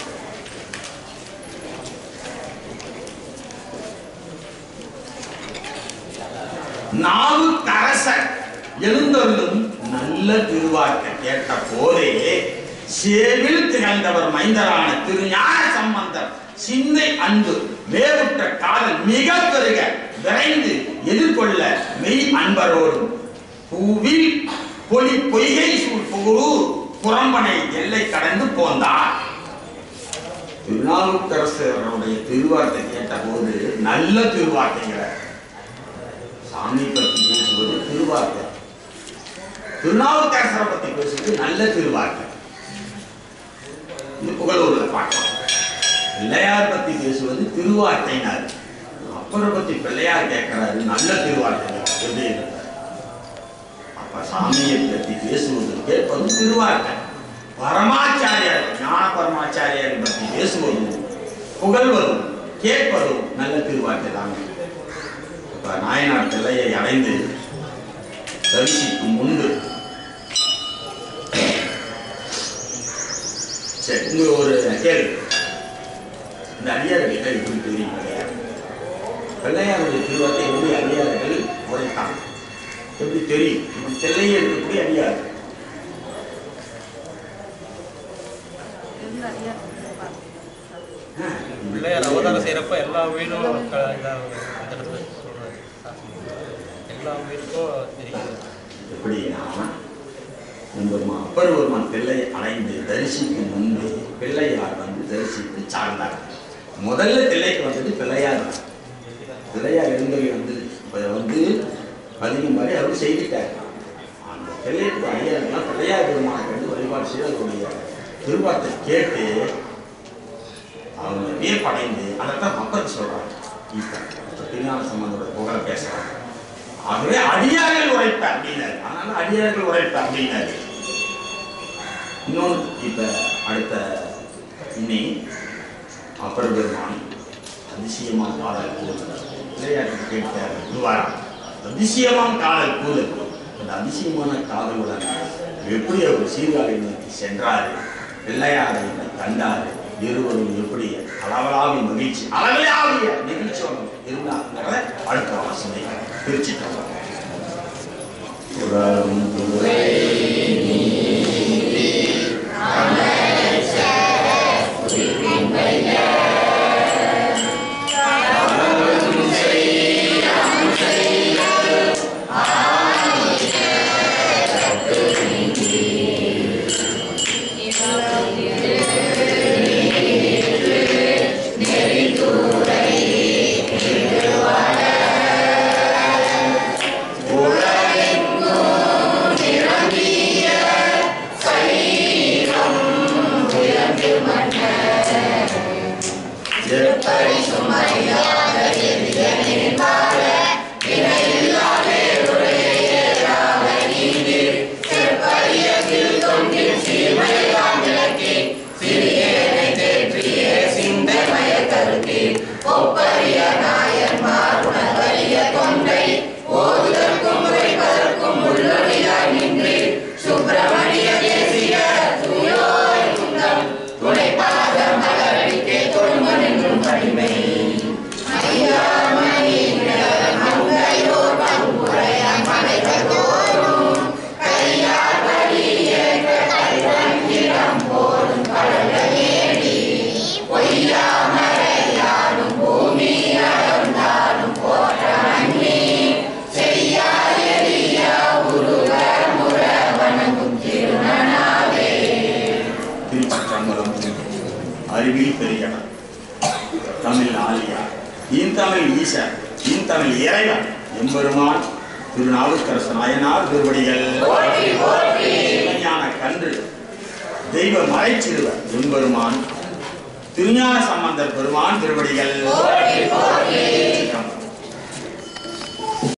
நாவுக்கரசர் எழுந்தருளும் நல்ல திருவார்த்தை கேட்ட போதே சேவில் திகழ்ந்தவர் மைந்தரான திருஞான சம்பந்தர் சிந்தை அன்பு வேறுற்ற காதல் மிக பெருக விரைந்து எதிர்கொள்ள மெய் அன்பரோடும் பூவில் பொலி பொய்கை சூழ் புகழூர் புறம்பனை எல்லை கடந்து போந்தார் திருநாவுக்கரசருடைய திருவார்த்தை கேட்டபோது நல்ல திருவார்த்தைங்கிறார் சாமி பற்றி பேசுவது திருவார்த்தை திருநாவுக்கரசரை பற்றி பேசுவது நல்ல திருவார்த்தை இந்த புகழூர்ல பார்க்கலாம் பிள்ளையார் பத்தி பேசுவது திருவார்த்தைனார் அப்பரை பத்தி பிள்ளையார் கேட்கிறாரு நல்ல திருவார்த்தை எப்படி இருந்தார் அப்ப சாமியை பற்றி பேசுவது கேட்பதும் திருவார்த்தை பரமாச்சாரியார் ஞான பரமாச்சாரியாரை பற்றி பேசுவதும் புகழ்வதும் கேட்பதும் நல்ல திருவார்த்தை தாங்க இப்ப நாயனார் பிள்ளையை அடைந்து தரிசிக்கும் முன்பு சரி இங்க ஒரு கேள்வி இந்த அடியார்கள் எப்படி தெரியும் பிள்ளையார் பிள்ளையாருடைய திருவார்த்தை எப்படி அடியார்கள் உரைத்தாங்க எப்படி தெரியும் இப்படி தெல்லையே இருக்கக்கூடிய அடியார் பிள்ளையார் அவதாரம் செய்யறப்ப எல்லா உயிரும் க- இதா அந்த இடத்துல சொல்றாரு. எல்லா இல்லாமல் இருக்கோ தெரியுது எப்படின்னா எம்பெருமான் அப்பர் பெருமான் பிள்ளை அடைந்து தரிசிக்கும் முன்பு பிள்ளையார் வந்து தரிசித்து சார்ந்தார் முதல்ல பிள்ளைக்கு வந்தது பிள்ளையார் தான். பிள்ளையார் எழுந்தொழி வந்து இப்ப வந்து பதிகம் மாதிரி அவர் செய்துட்டார் அந்த பிள்ளைக்கு ஐயர்லாம் பிள்ளையார் பெருமானை கண்டு வழிபாடு செய்து அவருடைய திருவார்த்தை கேட்டு அவங்க வியப்படைந்து அதைத்தான் மக்கள் சொல்றாங்க இப்ப இப்ப திருஞான சம்பந்தோட புகழ பேசுறாங்க ஆகவே அடியார்கள் உரைப்ப அப்படின்னாரு அதனால அடியார்கள் உரைப்ப அப்படின்னாரு இன்னொன்று இப்ப அடுத்த இன்னி அப்பர் பெருமான் அதிசயமான காதல் கூதல் விளையாட்டு கேட்டார் விவாரம் அதிசயமான காதல் கூதல் அந்த அதிசயமான காதலுடன் எப்படி அவர் சீர்காழி நோக்கி சென்றாரு பிள்ளையாரை கண்டாரு இருவரும் எப்படி அளவலாவிய மகிழ்ச்சி அளவலாவிய நெகிழ்ச்சியோடு இருந்தாங்கிறத அடுத்த வாசனை பிரிச்சுட்டோம் புறம் புரை திருச்சிற்றம்பலம் அறிவில் பெரியவர் தமிழ் ஆலியா இன்தமிழ் ஈசன் இன்தமிழ் இறைவன் எம்பெருமான் திருநாவுக்கரசு நாயனார் திருவடிகள் ஞான கன்று தெய்வ மறைச்சிறுவர் எம்பெருமான் திருஞான சம்பந்தர் பெருமான் திருவடிகள்